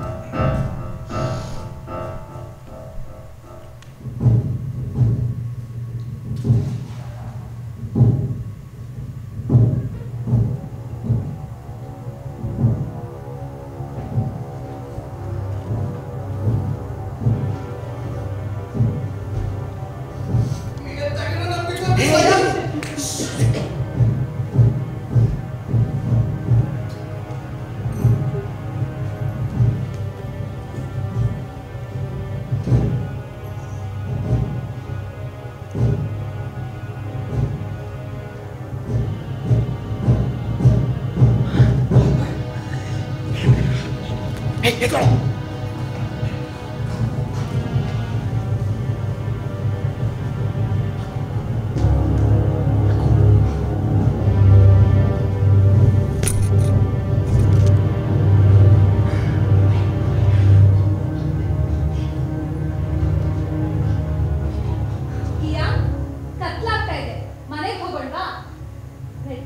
[SPEAKER 9] ಕಿಯಾ ಕತ್ಲಾಗ್ತಾ ಇದೆ ಮನೆಗೆ ಹೋಗೋಣವಾ ನಡಿ.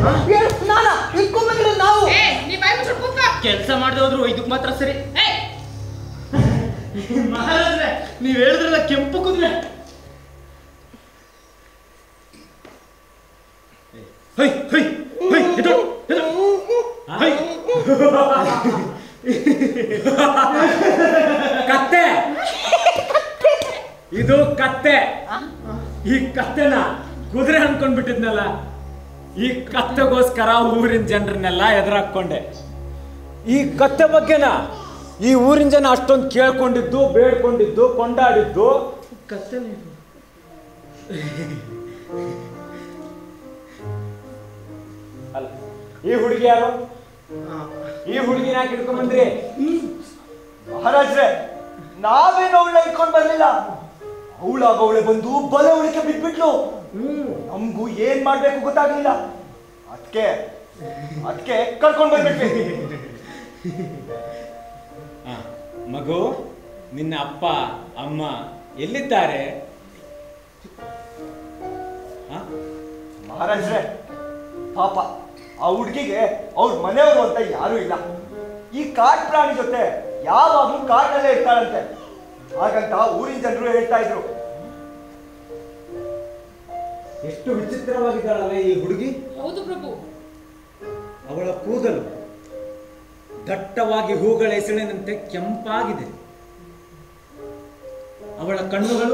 [SPEAKER 3] ಏನು? ನಾನಾ ಇಟ್ಕೊಂಡ್ಬಂದಿರೋ ನಾವು
[SPEAKER 7] ಏ ನೀ ಬಾಯಿ ಮುಚ್ಚಿಟ್ಟು ಕೂತ್ಕೋ
[SPEAKER 2] ಕೆಲಸ ಮಾಡದೆ ಹೋದ್ರು ಇದಕ್ ಮಾತ್ರ ಸರಿ
[SPEAKER 7] ಏ
[SPEAKER 2] ಮಹಾರಾಜ್ರೆ ನೀವ್ ಹೇಳಿದ್ರಲ್ಲ ಕೆಂಪು ಕುದುರೆ ಹೈ ಹೈ ಹೈ ಎದ್ದು, ಎದ್ದು. ಹೈ.
[SPEAKER 6] ಕತ್ತೆ ಇದು ಕತ್ತೆ ಈ ಕತ್ತೆನ ಕುದುರೆ ಅನ್ಕೊಂಡ್ಬಿಟ್ಟಿದ್ನಲ್ಲ ಈ ಕತ್ತೆಗೋಸ್ಕರ ಊರಿನ ಜನರನ್ನೆಲ್ಲ ಎದುರಾಕೊಂಡೆ ಈ ಕತ್ತೆ ಬಗ್ಗೆನ ಈ ಊರಿನ ಜನ ಅಷ್ಟೊಂದು ಕೇಳ್ಕೊಂಡಿದ್ದು ಬೇಡ್ಕೊಂಡಿದ್ದು ಕೊಂಡಾಡಿದ್ದು
[SPEAKER 2] ಕತ್ತೆ ನೀವು
[SPEAKER 6] ಅಲ್ಲ ಈ ಹುಡುಗಿ ಯಾರು ಈ ಹುಡುಗಿನ ಯಾಕೆ ಹಿಡ್ಕೊಂಡ್
[SPEAKER 8] ಮಹಾರಾಜ್ರೆ ನಾವೇನು ಅವಳನ್ನ ಇಟ್ಕೊಂಡ್ ಬರ್ಲಿಲ್ಲ ಅವಳಾಗ ಅವಳೆ ಬಂದು ಬಲೆ ಅವಳಿಗೆ ಬಿಟ್ಬಿಟ್ಲು ನಮ್ಗೂ ಏನ್ ಮಾಡ್ಬೇಕು ಗೊತ್ತಾಗ್ಲಿಲ್ಲ ಅದಕ್ಕೆ ಅದಕ್ಕೆ ಕರ್ಕೊಂಡ್ ಬಂದ್ಬಿಟ್ವಿ
[SPEAKER 6] ಆ, ಮಗು ನಿನ್ನ ಅಪ್ಪ ಅಮ್ಮ ಎಲ್ಲಿದ್ದಾರೆ ಆ?
[SPEAKER 8] ಮಹಾರಾಜ್ರೆ ಪಾಪ ಆ ಹುಡ್ಗಿಗೆ ಅವ್ರ ಮನೆಯವರು ಅಂತ ಯಾರೂ ಇಲ್ಲ ಈ ಕಾಡ್ ಪ್ರಾಣಿ ಜೊತೆ ಯಾವಾಗ್ಲೂ ಕಾಡ್ನಲ್ಲೇ ಇರ್ತಾಳಂತೆ ಹಾಗಂತ ಊರಿನ ಜನರು ಹೇಳ್ತಾ ಇದ್ರು
[SPEAKER 6] ಎಷ್ಟು ವಿಚಿತ್ರವಾಗಿದ್ದಾಳಲ್ಲ ಈ ಹುಡುಗಿ
[SPEAKER 7] ಹೌದು ಪ್ರಭು
[SPEAKER 6] ಅವಳ ಕೂದಲು ದಟ್ಟವಾಗಿ ಹೂಗಳ ಎಸಳಿನಂತೆ ಕೆಂಪಾಗಿದೆ ಅವಳ ಕಣ್ಣುಗಳು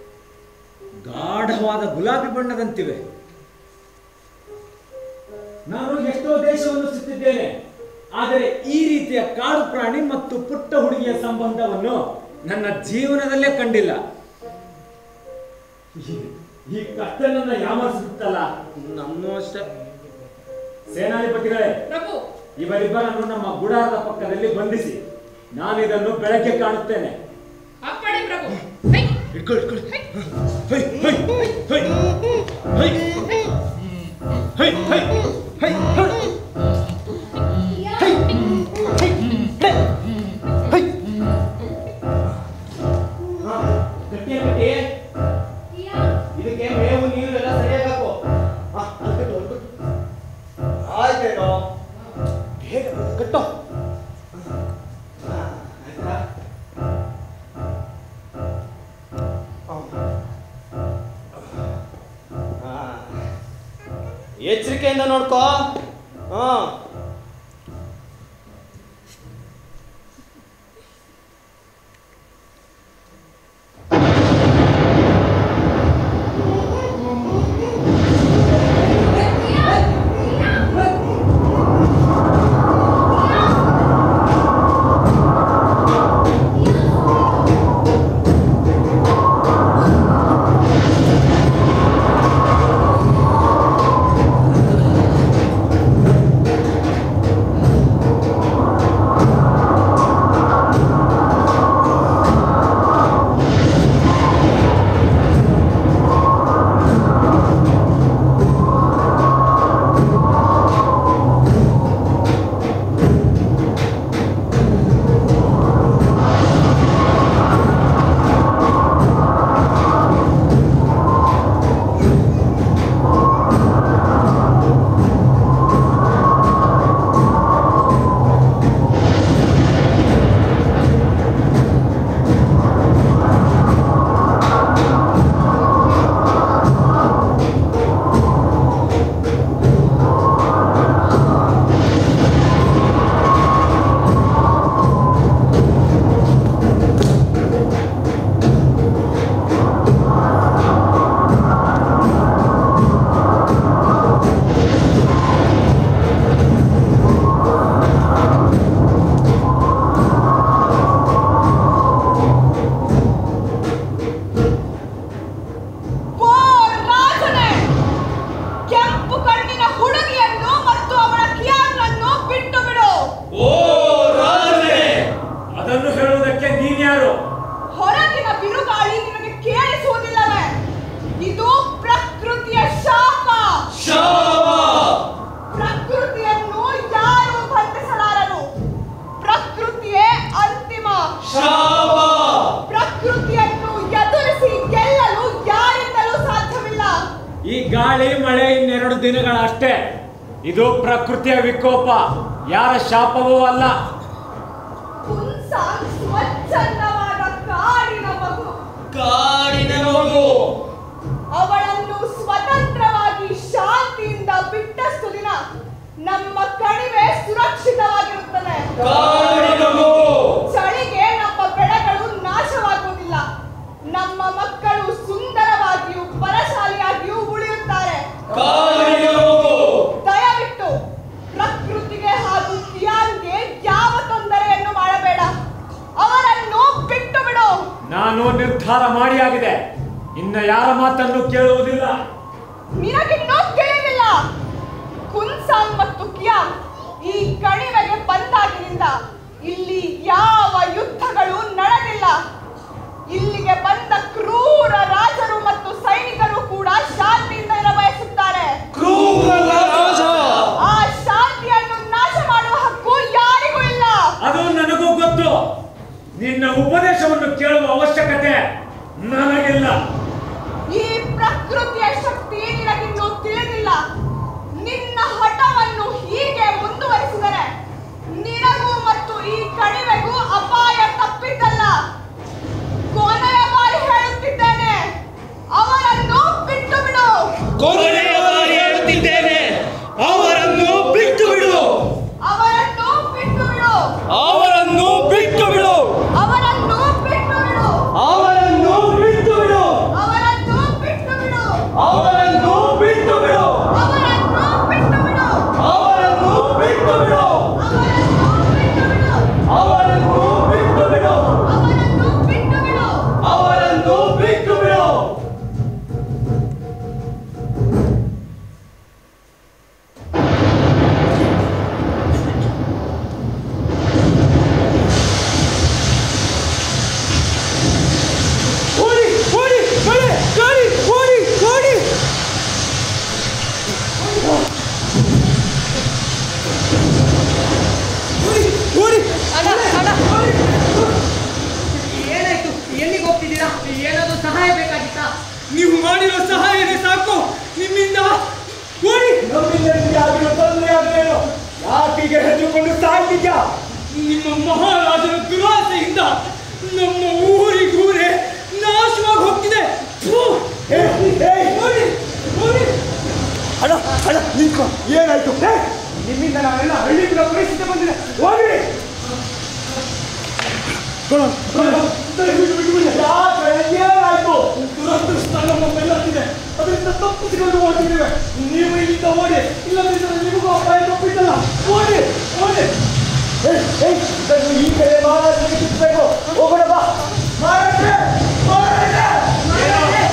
[SPEAKER 6] ಗಾಢವಾದ ಗುಲಾಬಿ ಬಣ್ಣದಂತಿವೆ ನಾನು ಎಷ್ಟೋ ದೇಶವನ್ನು ಸುತ್ತಿದ್ದೇನೆ ಆದರೆ ಈ ರೀತಿಯ ಕಾಡು ಪ್ರಾಣಿ ಮತ್ತು ಪುಟ್ಟ ಹುಡುಗಿಯ ಸಂಬಂಧವನ್ನು ನನ್ನ ಜೀವನದಲ್ಲೇ ಕಂಡಿಲ್ಲ ಈ- ಈ ಕತ್ತಲನ್ನ ಯಾಮರಿಸಿಬಿಟ್ಟಲ್ಲ
[SPEAKER 2] ನಮ್ಮೂ ಅಷ್ಟೇ
[SPEAKER 6] ಸೇನಾಧಿಪತಿಗಳೇ
[SPEAKER 7] ಪ್ರಭು
[SPEAKER 6] ಇವರಿಬ್ಬರನ್ನು ನಮ್ಮ ಗುಡಾರದ ಪಕ್ಕದಲ್ಲಿ ಬಂಧಿಸಿ ನಾನು ಇದನ್ನು ಬೆಳಗ್ಗೆ ಕಾಣುತ್ತೇನೆ
[SPEAKER 7] ಅಪ್ಪಣೆ ಪ್ರಭು ಹೈ
[SPEAKER 2] ಇಟ್ಕೊಳ್ಳಿ ಇಟ್ಕೊಳ್ಳಿ high high high high high high high high
[SPEAKER 4] ಗಟ್ಟಿ ಗಟ್ಟಿ ಇದಕ್ಕೆ ಮೇವು ನೀರು ಎಲ್ಲ ಸರಿಯಾಗಿ ಹಾಕು ಆ, ಅಲ್ಲಿ ಕಟ್ಟು, ಅಲ್ಲಿ ಕಟ್ಟು.
[SPEAKER 8] ಆಯ್ತೇನೋ
[SPEAKER 4] ಬೇಗ ಕಟ್ಟು ಆ, ಆಯ್ತಾ? ಆ. ಎಚ್ಚರಿಕೆಯಿಂದ ನೋಡ್ಕೋ ಹಾ
[SPEAKER 7] ಓ ರಾಜನೇ ಕೆಂಪು ಕಣ್ಣಿನ ಹುಡುಗಿಯನ್ನು ಮತ್ತು ಅವಳ ಕಿಯಾನನ್ನು ಬಿಟ್ಟು ಬಿಡು
[SPEAKER 6] ಅದನ್ನು ಹೇಳುವುದಕ್ಕೆ ನೀನ್ಯಾರು
[SPEAKER 7] ಹೊರಗಿನ ಬಿರುಗಾಳಿ ನಿನಗೆ ಕೇಳಿಸುವುದಿಲ್ಲವೇ ಇದು ಪ್ರಕೃತಿಯ ಶಾಪ ಪ್ರಕೃತಿಯನ್ನು ಯಾರು ಬಂಧಿಸಲಾರರು ಪ್ರಕೃತಿಯೇ ಅಂತಿಮ ಪ್ರಕೃತಿಯನ್ನು ಎದುರಿಸಿ ಗೆಲ್ಲಲು ಯಾರಿಂದಲೂ ಸಾಧ್ಯವಿಲ್ಲ
[SPEAKER 6] ಈ ಗಾಳಿ ಮಳೆ ಇನ್ನೆರಡು ದಿನಗಳಷ್ಟೇ ಇದು ಪ್ರಕೃತಿಯ ವಿಕೋಪ ಯಾರ ಶಾಪವೂ ಅಲ್ಲ
[SPEAKER 9] ಕುಂಸ ಸ್ವಚ್ಛಂದವಾದ ಕಾಡಿನ ಮಗು
[SPEAKER 2] ಕಾಡಿನ ಮಗು
[SPEAKER 9] ಅವಳನ್ನು ಸ್ವತಂತ್ರವಾಗಿ ಶಾಂತಿಯಿಂದ ಬಿಟ್ಟಷ್ಟು ದಿನ ನಮ್ಮ ಕಣಿವೆ ಸುರಕ್ಷಿತವಾಗಿರುತ್ತದೆ
[SPEAKER 2] ಕಾಡಿನ ಮಗು
[SPEAKER 9] ಚಳಿಗೆ ನಮ್ಮ ಬೆಳೆಗಳು ನಾಶವಾಗುವುದಿಲ್ಲ ನಮ್ಮ ಮಕ್ಕಳು ಸುಂದರವಾಗಿಯೂ ಬಲಶಾಲಿಯಾಗಿಯೂ ಉಳಿಯುತ್ತಾರೆ
[SPEAKER 2] ಕಾಡಿನ ಮಗು
[SPEAKER 9] ದಯವಿಟ್ಟು ಪ್ರಕೃತಿಗೆ ಹಾಗೂ ಕಿಯಾನ್ಗೆ ಯಾವ ತೊಂದರೆಯನ್ನು ಮಾಡಬೇಡ ಅವರನ್ನು ಬಿಟ್ಟು ಬಿಡು
[SPEAKER 6] ನಾನು ನಿರ್ಧಾರ ಮಾಡಿಯಾಗಿದೆ ಇನ್ನ ಯಾರ ಮಾತನ್ನು ಕೇಳುವುದಿಲ್ಲ
[SPEAKER 9] ನಿನಗಿನ್ನೂ ತಿಳಿದಿಲ್ಲ ಕುನ್ಸಾಂಗ್ ಮತ್ತು ಕಿಯಾನ್ ಈ ಕಣಿವೆಗೆ ಬಂದಾಗಿನಿಂದ ಇಲ್ಲಿ ಯಾವ ಯುದ್ಧಗಳು ನಡೆದಿಲ್ಲ ಇಲ್ಲಿಗೆ ಬಂದ ಕ್ರೂರ ರಾಜರು ಮತ್ತು ಸೈನಿಕರು ಕೂಡ ಶಾಂತಿಯಿಂದ ಇರಬಯಸುತ್ತಾರೆ
[SPEAKER 2] ಕ್ರೂರ ರಾಜ
[SPEAKER 9] ಆ ಶಾಂತಿಯನ್ನು ನಾಶ ಮಾಡುವ ಹಕ್ಕು ಯಾರಿಗೂ ಇಲ್ಲ
[SPEAKER 6] ಅದು ನನಗೂ ಗೊತ್ತು ನಿನ್ನ ಉಪದೇಶವನ್ನು ಕೇಳುವ ಅವಶ್ಯಕತೆ ನನಗಿಲ್ಲ
[SPEAKER 9] ಈ ಪ್ರಕೃತಿಯ ಶಕ್ತಿ ನಿನಗಿನ್ನೂ ತಿಳಿದಿಲ್ಲ ನಿನ್ನ ಹಠವನ್ನು ಹೀಗೆ ಮುಂದುವರಿಸಿದರೆ ನಿನಗೂ ಮತ್ತು ಈ ಕಣಿವೆಗೂ ಅಪಾಯ ತಪ್ಪಿದ್ದಲ್ಲ ಕೊನೆಯ ಬಾರಿ ಹೇಳುತ್ತಿದ್ದೇನೆ ಅವರನ್ನು ಬಿಟ್ಟು ಬಿಡು
[SPEAKER 2] ಕೊನೆಯ ಬಾರಿ ಹೇಳುತ್ತಿದ್ದೇನೆ ಅವರನ್ನು ಬಿಟ್ಟು ಬಿಡು
[SPEAKER 9] ಅವರನ್ನು ಬಿಟ್ಟು ಬಿಡು
[SPEAKER 2] ಅವರನ್ನು ಬಿಟ್ಟು ಬಿಡು
[SPEAKER 9] ಅವರನ್ನು ಬಿಟ್ಟು ಬಿಡು
[SPEAKER 2] ಅವರನ್ನು ಬಿಟ್ಟು ಬಿಡು
[SPEAKER 9] ಅವರನ್ನು ಬಿಟ್ಟು ಬಿಡು
[SPEAKER 2] ಅವರನ್ನು ಬಿಟ್ಟು ಬಿಡು
[SPEAKER 9] ಅವರನ್ನು ಬಿಟ್ಟು ಬಿಡು
[SPEAKER 2] ಅವರನ್ನು ಬಿಟ್ಟು ಬಿಡು
[SPEAKER 9] ಅವರನ್ನು ಬಿಟ್ಟು ಬಿಡು
[SPEAKER 2] ಅವರನ್ನು ಬಿಟ್ಟು ಬಿಡು
[SPEAKER 9] ಅವರನ್ನು
[SPEAKER 2] ಅವರನ್ನು
[SPEAKER 9] ಬಿಟ್ಟು ಬಿಡು
[SPEAKER 2] ಬಿಟ್ಟು ಬಿಡು ಓಡಿ ಓಡಿ ಗಾಡಿ ಗಾಡಿ ಓಡಿ ಓಡಿ ಓಡಿ ಓಡಿ
[SPEAKER 3] ಅಣ್ಣ ಅಣ್ಣ ಏನಾಯ್ತು ಎಲ್ಲಿಗೆ ಹೋಗ್ತಿದ್ದೀರಾ ಏನಾದ್ರು ಸಹಾಯ ಬೇಕಾಗಿತ್ತಾ
[SPEAKER 2] ನೀವು ಮಾಡಿರೋ ಸಹಾಯನೇ ಸಾಕು ನಿಮ್ಮಿಂದ ಓಡಿ
[SPEAKER 8] ನಮ್ಮಿಂದ ನಿಮ್ಗೆ ಆಗಿರೋ ತೊಂದರೆ ಆಗಲೇನು ಯಾಕೀಗೆ ಹೆದರಿಕೊಂಡು ಸಾಯ್ತಿದ್ಯಾ
[SPEAKER 2] ನಿಮ್ಮ ಮಹಾರಾಜನ ದುರಾಸೆಯಿಂದ ನಮ್ಮ ಊರಿಗೂರೇ ನಾಶವಾಗಿ ಹೋಗ್ತಿದೆ ಥು!
[SPEAKER 8] ಏ, ಏ,
[SPEAKER 2] ಓಡಿ ಓಡಿ
[SPEAKER 8] ಅಣ್ಣ ಅಣ್ಣ ನಿಂತ್ಕೊ ಏನಾಯ್ತು ಏ, ನಿಮ್ಮಿಂದ ನಾವೆಲ್ಲ ಹಳ್ಳಿ ಬಿಡೋ ಪರಿಸ್ಥಿತಿ ಬಂದಿದೆ ಹೋಗ್ರಿ ದಯವಿಟ್ಟು ಬಿಟ್ಬಿಡಿ. ಯಾಕೆ? ಏನಾಯ್ತು
[SPEAKER 2] ದುರದೃಷ್ಟ ನಮ್ಮ ಬೆನ್ನತ್ತಿದೆ ಅದರಿಂದ ತಪ್ಪಿಸಿಕೊಂಡು ಓಡಿದ್ದೇವೆ ನೀವು ಇಲ್ಲಿಂದ ಓಡಿ ಇಲ್ಲದಿದ್ದರೆ ನಿಮಗೂ ಅಪಾಯ ತಪ್ಪಿದ್ದಲ್ಲ ಓಡಿ ಓಡಿ
[SPEAKER 8] ಏಯ್, ಏಯ್, ಇದನ್ನು ಈ ಕಡೆ ಮಹಾರಾಜನಿಗೆ ತಿರ್ಸ್ಬೇಕು. ಹೋಗೋಣ ಬಾ ಮಹಾರಾಜರೇ, ಮಹಾರಾಜರೇ!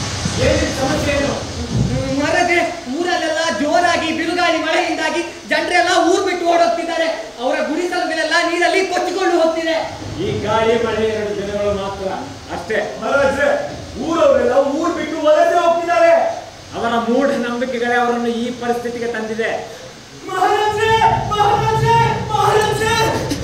[SPEAKER 3] ಮರದೆ ಊರಲ್ಲೆಲ್ಲ ಜೋರಾಗಿ ಬಿರುಗಾಳಿ ಮಳೆಯಿಂದಾಗಿ ಜನರೆಲ್ಲ ಊರ್ ಬಿಟ್ಟು ಓಡೋಗ್ತಿದ್ದಾರೆ ಅವರ ಗುಡಿಸಲುಗಳೆಲ್ಲ ನೀರಲ್ಲಿ ಕೊಚ್ಚಿಕೊಂಡು ಹೋಗ್ತಿದೆ
[SPEAKER 6] ಈ ಗಾಳಿ ಮಳೆ ಎರಡು ದಿನಗಳು ಮಾತ್ರ ಅಷ್ಟೇ
[SPEAKER 8] ಮಹಾರಾಜರೇ ಊರವರೆಲ್ಲ ಊರ್ ಬಿಟ್ಟು ವಲಸೆ ಹೋಗ್ತಿದ್ದಾರೆ
[SPEAKER 6] ಅವರ ಮೂಢ ನಂಬಿಕೆಗಳೇ ಅವರನ್ನು ಈ ಪರಿಸ್ಥಿತಿಗೆ ತಂದಿದೆ
[SPEAKER 2] ಮಹಾರಾಜೇ ಮಹಾರಾಜೇ ಮಹಾರಾಜೇ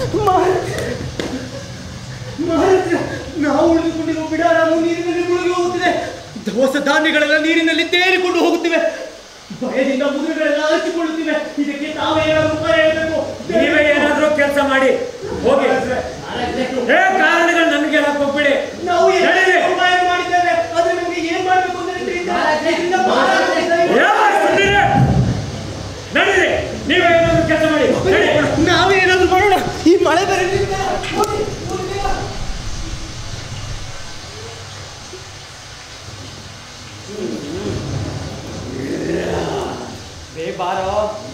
[SPEAKER 2] ಮಹಾರಾಜ ನಾವು ಉಳಿದುಕೊಂಡಿರುವ ಬಿಡಾರಾಮು ನೀರಿನಲ್ಲಿ ಮುಳುಗಿ ಹೋಗುತ್ತಿದೆ ದವಸ ಧಾನ್ಯಗಳೆಲ್ಲ ನೀರಿನಲ್ಲಿ ತೇರಿಕೊಂಡು ಹೋಗುತ್ತಿವೆ ಭಯದಿಂದ ಮುದುಗಳೆಲ್ಲ ಹಚ್ಚಿಕೊಳ್ಳುತ್ತಿವೆ ಇದಕ್ಕೆ ತಾವೇ ಏನಾದರೂ ಉಪಾಯ ಹೇಳಬೇಕು
[SPEAKER 6] ನೀವೇ ಏನಾದ್ರೂ ಕೆಲಸ ಮಾಡಿ ಹೋಗಿ ಏ ಕಾರಣಗಳು ನನಗೆ ಹೇಳಕ್ ಹೋಗ್ಬಿಡಿ
[SPEAKER 2] ನಾವು ಏನು
[SPEAKER 6] ನಡೀರಿ.
[SPEAKER 2] ಉಪಾಯ ಮಾಡಿದ್ದೇವೆ ಆದ್ರೆ ನಮಗೆ ಏನ್ ಮಾಡಬೇಕು ಅಂತ ತಿಳಿದಿಲ್ಲ. ಇದರಿಂದ ಮಹಾರಾಜರೇ ದಯವಿಟ್ಟು-
[SPEAKER 6] ಏ, ಸುಮ್ಮನಿರಿ. ನಡೀರಿ ನೀವೇ ಏನಾದ್ರೂ ಕೆಲಸ ಮಾಡಿ ನಡಿ.
[SPEAKER 2] ನಾವೇ ಏನಾದ್ರು ಮಾಡೋಣ ಈ ಮಳೆ ಬೇರೆ ನಿಲ್ತಾ ಇಲ್ಲ. ಹೋಗಿ, ಹೋಗಿ ಬೇಗ.
[SPEAKER 3] ಬೇ ಬಾರೋ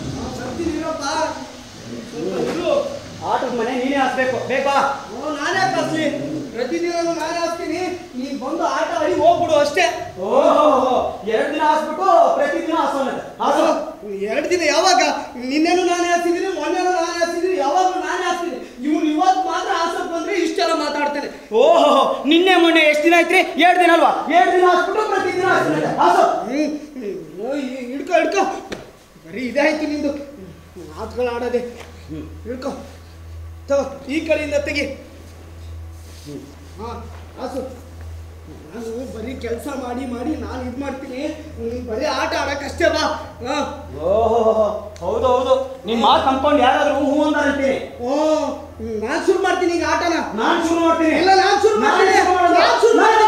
[SPEAKER 3] ಆಟದ ಮನೆ ನೀನೇ ಹಾಸ್ಬೇಕು ಬೇಗ ಬಾ
[SPEAKER 2] ನಾನೇ ಕಸ್ಲಿ ಪ್ರತಿದಿನ ನಾನೇ ಹಾಕ್ತೀನಿ ನೀನ್ ಬಂದು ಆಟ ಆಡಿ ಹೋಗ್ಬಿಡು ಅಷ್ಟೇ
[SPEAKER 3] ಓಹೋ ಎರಡು ದಿನ ಹಾಸ್ಬಿಟ್ಟು ಪ್ರತಿದಿನ ಹಾಸೋಣ ಹಾಸೋ
[SPEAKER 2] ಎರಡು ದಿನ ಯಾವಾಗ ನಿನ್ನೆನೂ ನಾನೇ ಹಾಕ್ತಿದ್ದೀನಿ ಮೊನ್ನೆನೂ ನಾನೇ ಹಾಕ್ತಿದ್ದೀನಿ ಯಾವಾಗಲೂ ನಾನೇ ಹಾಕ್ತೀನಿ ಇವ್ನು ಇವತ್ತು ಮಾತ್ರ ಹಾಸಕ್ ಬಂದ್ರೆ ಇಷ್ಟೆಲ್ಲ ಮಾತಾಡ್ತಾನೆ
[SPEAKER 3] ಓಹೋ ನಿನ್ನೆ ಮೊನ್ನೆ ಎಷ್ಟು ದಿನ ಆಯ್ತ್ರಿ ಎರಡು ದಿನ ಅಲ್ವಾ ಎರಡು ದಿನ ಹಾಸ್ಬಿಟ್ಟು ಪ್ರತಿದಿನ ಹಾಸ್ತಾನೆ ಹಾಸೋ
[SPEAKER 2] ಹ್ಮ್ ಹ್ಮ್. ಓ, ಈ- ಹಿಡ್ಕೊ ಹಿಡ್ಕೊ ಬರೀ ಇದೇ ಆಯ್ತು ನಿಂದು ಮಾತುಗಳು ಆಡೋದೆ ಹಿಡ್ಕೊ ತಗೋ ಈ ಕಡೆಯಿಂದ ತೆಗಿ ಹಾ ಹಾಸು
[SPEAKER 10] ನಾನು ಬರೀ ಕೆಲಸ ಮಾಡಿ ಮಾಡಿ ನಾನು ಇದು ಮಾಡ್ತೀನಿ ನೀನ್ ಬರೀ ಆಟ ಆಡಕ್ಕಷ್ಟೇ ಬಾ ಹಾ
[SPEAKER 4] ಓಹೋ ಹೌದು ಹೌದು ನಿಮ್ ಮಾತು ನಂಬ್ಕೊಂಡು ಯಾರಾದ್ರೂ ಹೂ ಅಂತಾರಂತೀನಿ
[SPEAKER 10] ಓ ನಾನು ಶುರು ಮಾಡ್ತೀನಿ ಈಗ ಆಟನ
[SPEAKER 4] ನಾನ್ ಶುರು ಮಾಡ್ತೀನಿ
[SPEAKER 10] ಇಲ್ಲ ನಾನು ಶುರು ಮಾಡ್ತೀನಿ
[SPEAKER 4] ನಾನ್ ಶುರು ಮಾಡೋದು.
[SPEAKER 10] ನಾನ್ ಶುರು ಮಾಡ್ತೀನಿ.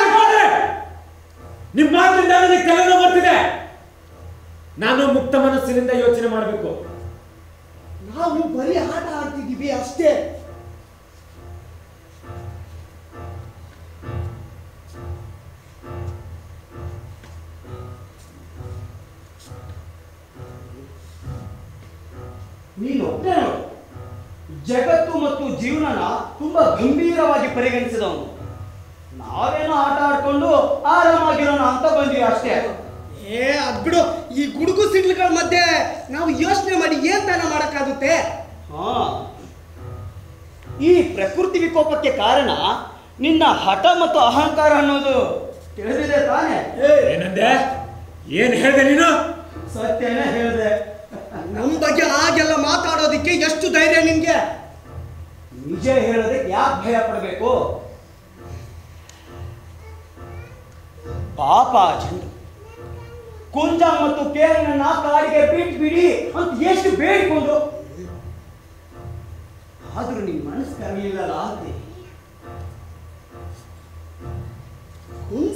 [SPEAKER 6] ನಿಮ್ಮ ಮಾತಿನಿಂದ ನನಗೆ ತಲೆನೋವು ಬರ್ತಿದೆ ನಾನು ಮುಕ್ತ ಮನಸ್ಸಿನಿಂದ ಯೋಚನೆ ಮಾಡಬೇಕು
[SPEAKER 10] ನಾವು ಬರೀ ಆಟ ಆಡ್ತಿದ್ದೀವಿ ಅಷ್ಟೇ
[SPEAKER 4] ನೀನು ಒಬ್ಬನೇ ನೋಡು ಜಗತ್ತು ಮತ್ತು ಜೀವನನ ತುಂಬಾ ಗಂಭೀರವಾಗಿ ಪರಿಗಣಿಸಿದವನು ನಾವೇನೋ ಆಟ ಆಡ್ಕೊಂಡು ಆರಾಮಾಗಿರೋಣ ಅಂತ ಬಂದ್ವಿ ಅಷ್ಟೇ
[SPEAKER 10] ಏ ಅದ್ಬಿಡು ಈ ಗುಡುಗು ಸಿಡ್ಲುಗಳ ಮಧ್ಯೆ ನಾವು ಯೋಚನೆ ಮಾಡಿ ಏನ್ ತಾನ ಮಾಡಕ್ಕಾಗುತ್ತೆ
[SPEAKER 4] ಹಾ ಈ ಪ್ರಕೃತಿ ವಿಕೋಪಕ್ಕೆ ಕಾರಣ ನಿನ್ನ ಹಠ ಮತ್ತು ಅಹಂಕಾರ ಅನ್ನೋದು ತಿಳಿದಿದೆ ತಾನೇ
[SPEAKER 6] ಏನಂದೆ ಏನ್ ಹೇಳ್ದೆ ನೀನು
[SPEAKER 4] ಸತ್ಯನೇ ಹೇಳಿದೆ
[SPEAKER 10] ನಮ್ ಬಗ್ಗೆ ಹಾಗೆಲ್ಲ ಮಾತಾಡೋದಿಕ್ಕೆ ಎಷ್ಟು ಧೈರ್ಯ ನಿನ್ಗೆ
[SPEAKER 4] ನಿಜ ಹೇಳೋದಕ್ಕೆ ಯಾಕೆ ಭಯ ಪಡಬೇಕು ಪಾಪ ಚಂದ್ರ ಕುಂಜ ಮತ್ತು ಕೇರಳನ್ನ ಕಾಡಿಗೆ ಬಿಟ್ಟು ಬಿಡಿ ಅಂತ ಎಷ್ಟು ಬೇಡಿಕೊಂಡು ಆದ್ರೂ ನಿನ್ ಮನಸ್ಸು ಕರಲಿಲ್ಲಲ್ಲ ಅಂತೆ
[SPEAKER 10] ಹುಂಜ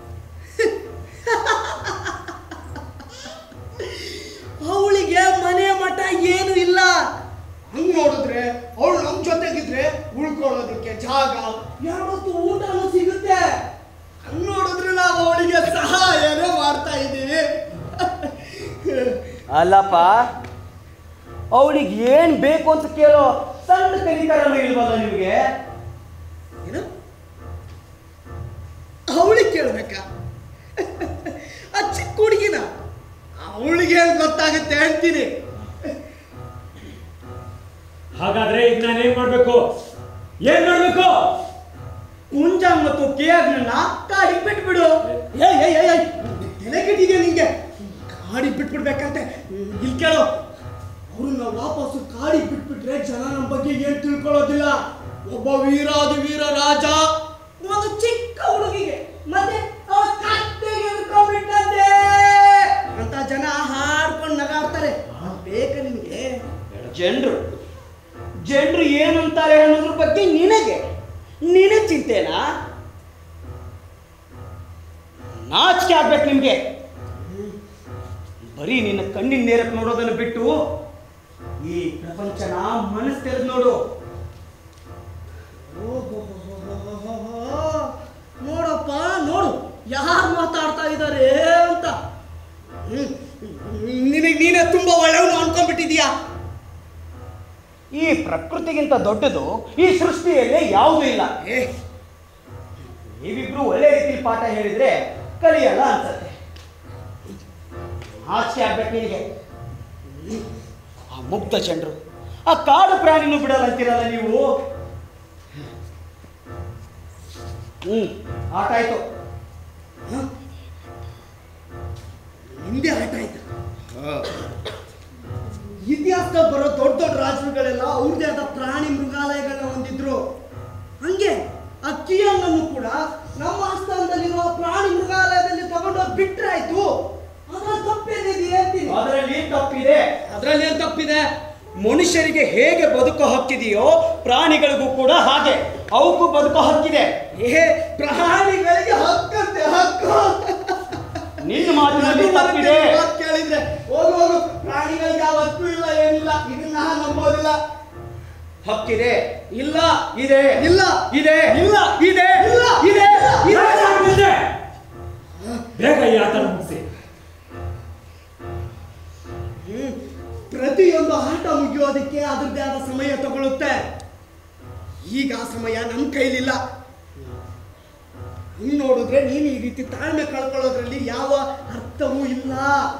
[SPEAKER 10] ಅವಳಿಗೆ ಮನೆ ಮಠ ಏನು ಇಲ್ಲ ಹಂಗ್ ನೋಡಿದ್ರೆ ಅವಳು ನಮ್ ಜೊತೆಗಿದ್ರೆ ಉಳ್ಕೊಳ್ಳೋದಕ್ಕೆ ಜಾಗ ಯಾವತ್ತು ಊಟನೂ ಸಿಗುತ್ತೆ ಹಂಗ್ ನೋಡಿದ್ರೆ ನಾವು ಅವಳಿಗೆ ಸಹಾಯನೇ ಮಾಡ್ತಾ ಇದ್ದೀವಿ
[SPEAKER 4] ಅಲ್ಲಪ್ಪ ಅವಳಿಗೆ ಏನ್ ಬೇಕು ಅಂತ ಕೇಳೋ ಸಣ್ಣ ಕಲಿಕರನ್ನು ಇಲ್ವಲ್ಲ ನಿಮಗೆ
[SPEAKER 10] ಏನು ಅವಳಿಗೆ ಕೇಳ್ಬೇಕಾ ಆ ಚಿಕ್ಕ ಹುಡುಗಿನ ಅವಳಿಗೆ ಏನ್ ಗೊತ್ತಾಗುತ್ತೆ ಹೇಳ್ತೀನಿ
[SPEAKER 6] ಹಾಗಾದ್ರೆ ಈಗ ನಾನು ಏನ್ ಮಾಡ್ಬೇಕು ಏನ್ ಮಾಡ್ಬೇಕು
[SPEAKER 4] ಕುಂಜ ಮತ್ತು ಕೇರ್ನ ಕಾಡಿಗೆ ಬಿಟ್ಬಿಡು
[SPEAKER 10] ಏಯ್ ಏಯ್ ಏಯ್ ಏಯ್ ತಲೆ ಕೆಟ್ಟಿದ್ಯಾ ನಿಂಗೆ ಕಾಡಿಗೆ ಬಿಟ್ಬಿಡ್ಬೇಕಂತೆ ಹ್ಮ್, ಇಲ್ಲಿ ಕೇಳೋ ಅವ್ರನ್ನ ವಾಪಸ್ಸು ಕಾಡಿಗೆ ಬಿಟ್ಬಿಟ್ರೆ ಜನ ನಮ್ಮ ಬಗ್ಗೆ ಏನ್ ತಿಳ್ಕೊಳ್ಳೋದಿಲ್ಲ ಒಬ್ಬ ವೀರಾದಿ ವೀರ ರಾಜ ಒಂದು ಚಿಕ್ಕ ಹುಡುಗಿಗೆ ಮತ್ತೆ ಅವ ಕತ್ತೆಗೆ ಹಿಡ್ಕೊಂಡ್ಬಿಟ್ಟಂತೆ ಅಂತ ಜನ ಹಾಡ್ಕೊಂಡು ನಗಾಡ್ತಾರೆ ಅದ್ ಬೇಕಾ ನಿಮ್ಗೆ
[SPEAKER 4] ಜನರು ಜನರು ಏನಂತಾರೆ ಅನ್ನೋದ್ರ ಬಗ್ಗೆ ನಿನಗೆ ನಿನಗೆ ಚಿಂತೆನಾ ನಾಚಿಕೆ ಆಗ್ಬೇಕು ನಿಮ್ಗೆ ಬರೀ ನಿನ್ನ ಕಣ್ಣಿನ ನೇರಕ್ಕೆ ನೋಡೋದನ್ನು ಬಿಟ್ಟು ಈ ಪ್ರಪಂಚನ ಮನಸ್ಸು ತೆರೆದು ನೋಡು
[SPEAKER 10] ಓಹೋಹೋಹೋಹೋಹೋ. ನೋಡಪ್ಪ ನೋಡು ಯಾರು ಮಾತಾಡ್ತಾ ಇದ್ದಾರೆ ಅಂತ ಹ್ಮ್. ನಿನಗೆ ನೀನೇ ತುಂಬಾ ಒಳ್ಳೆಯವನು ಅನ್ಕೊಂಡ್ಬಿಟ್ಟಿದ್ಯಾ
[SPEAKER 4] ಈ ಪ್ರಕೃತಿಗಿಂತ ದೊಡ್ಡದು ಈ ಸೃಷ್ಟಿಯಲ್ಲಿ ಯಾವುದೂ ಇಲ್ಲ
[SPEAKER 10] ಏ
[SPEAKER 4] ನೀವಿಬ್ರು ಒಳ್ಳೆ ರೀತಿಲಿ ಪಾಠ ಹೇಳಿದ್ರೆ ಕಲಿಯಲ್ಲ ಅನ್ಸತ್ತೆ ಆಸೆ ಆಗ್ಬೇಕು ನಿನಗೆ ಆ ಮುಗ್ಧ ಜನರು ಆ ಕಾಡು ಪ್ರಾಣಿನೂ ಬಿಡಲ್ಲ ಅಂತೀರಲ್ಲ ನೀವು ಹ್ಮ್ ಆಟ ಆಯ್ತು
[SPEAKER 10] ಹಿಂದೆ ಆಟ ಆಯ್ತಾ ಇತಿಹಾಸದಲ್ಲಿ ಬರೋ ದೊಡ್ಡ ದೊಡ್ಡ ರಾಜರುಗಳೆಲ್ಲ ಅವ್ರದೇ ಆದ ಪ್ರಾಣಿ ಮೃಗಾಲಯಗಳನ್ನ ಹೊಂದಿದ್ರು ಹಂಗೆ ಆ ಕಿಯನ್ನನ್ನು ಕೂಡ ನಮ್ಮ ಆಸ್ಥಾನದಲ್ಲಿರುವ ಪ್ರಾಣಿ ಮೃಗಾಲಯದಲ್ಲಿ ತಗೊಂಡೋಗಿ ಬಿಟ್ರಾಯ್ತು ಅದ್ರಲ್ಲಿ ತಪ್ಪೇನಿದೆ ಹೇಳ್ತೀನಿ
[SPEAKER 4] ಅದರಲ್ಲಿ ತಪ್ಪಿದೆ
[SPEAKER 10] ಅದ್ರಲ್ಲಿ ಏನ್ ತಪ್ಪಿದೆ
[SPEAKER 4] ಮನುಷ್ಯರಿಗೆ ಹೇಗೆ ಬದುಕೋ ಹಕ್ಕಿದೆಯೋ ಪ್ರಾಣಿಗಳಿಗೂ ಕೂಡ ಹಾಗೆ ಅವಕ್ಕೂ ಬದುಕೋ ಹಕ್ಕಿದೆ
[SPEAKER 10] ಏ ಪ್ರಾಣಿಗಳಿಗೆ ಹಕ್ಕಂತೆ ಹಕ್ಕು
[SPEAKER 4] ನಿನ್ನ ಮಾತಿನಲ್ಲಿ
[SPEAKER 10] ನಡು
[SPEAKER 4] ತಪ್ಪಿದೆ
[SPEAKER 10] ಮರಕ್ಕೆ ಮಾತ್ ಕೇಳಿದ್ರೆ ಹೋಗು ಹೋಗು ಪ್ರಾಣಿಗಳಿಗೆ ಯಾವ ಹಕ್ಕು ಇಲ್ಲ ಏನಿಲ್ಲ ಇದನ್ನ ನಂಬೋದಿಲ್ಲ
[SPEAKER 4] ಹಕ್ಕಿದೆ
[SPEAKER 10] ಇಲ್ಲ
[SPEAKER 4] ಇದೆ
[SPEAKER 10] ಇಲ್ಲ
[SPEAKER 4] ಇದೆ
[SPEAKER 10] ಇಲ್ಲ
[SPEAKER 4] ಇದೆ
[SPEAKER 10] ಇಲ್ಲ
[SPEAKER 4] ಇದೆ
[SPEAKER 10] ಇಲ್ಲ
[SPEAKER 6] ಮುಂದೆ ಬೇಗ ಈ ಆಟ ಮುಗಿಸಿ
[SPEAKER 10] ಹ್ಮ್. ಪ್ರತಿಯೊಂದು ಆಟ ಮುಗಿಯೋದಕ್ಕೆ ಅದರದ್ದೇ ಆದ ಸಮಯ ತಗೊಳುತ್ತೆ ಈಗ ಆ ಸಮಯ ನಮ್ಮ ಕೈಲಿಲ್ಲ ಹಂಗ್ ನೋಡಿದ್ರೆ ನೀನು ಈ ರೀತಿ ತಾಳ್ಮೆ ಕಳ್ಕೊಳ್ಳೋದ್ರಲ್ಲಿ ಯಾವ ಅರ್ಥವೂ ಇಲ್ಲ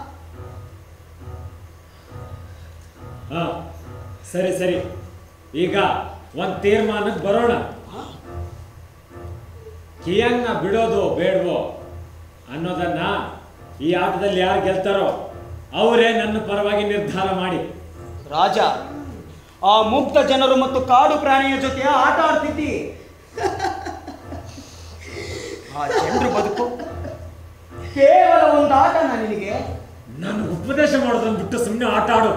[SPEAKER 6] ಹಾ ಸರಿ ಸರಿ ಈಗ ಒಂದ್ ತೀರ್ಮಾನಕ್ಕೆ ಬರೋಣ ಕಿಯನ್ನ ಬಿಡೋದು ಬೇಡವೋ ಅನ್ನೋದನ್ನ ಈ ಆಟದಲ್ಲಿ ಯಾರು ಗೆಲ್ತಾರೋ ಅವರೇ ನನ್ನ ಪರವಾಗಿ ನಿರ್ಧಾರ ಮಾಡಿ
[SPEAKER 4] ರಾಜ ಆ ಮುಗ್ಧ ಜನರು ಮತ್ತು ಕಾಡು ಪ್ರಾಣಿಯ ಜೊತೆ ಆಟ ಆಡ್ತಿದ್ದಿ
[SPEAKER 3] ಆ ಜನರ ಬದುಕು ಕೇವಲ ಒಂದು ಆಟನ ನಿನಗೆ
[SPEAKER 6] ನಾನು ಉಪದೇಶ ಮಾಡೋದನ್ನ ಬಿಟ್ಟು ಸುಮ್ಮನೆ ಆಟ ಆಡು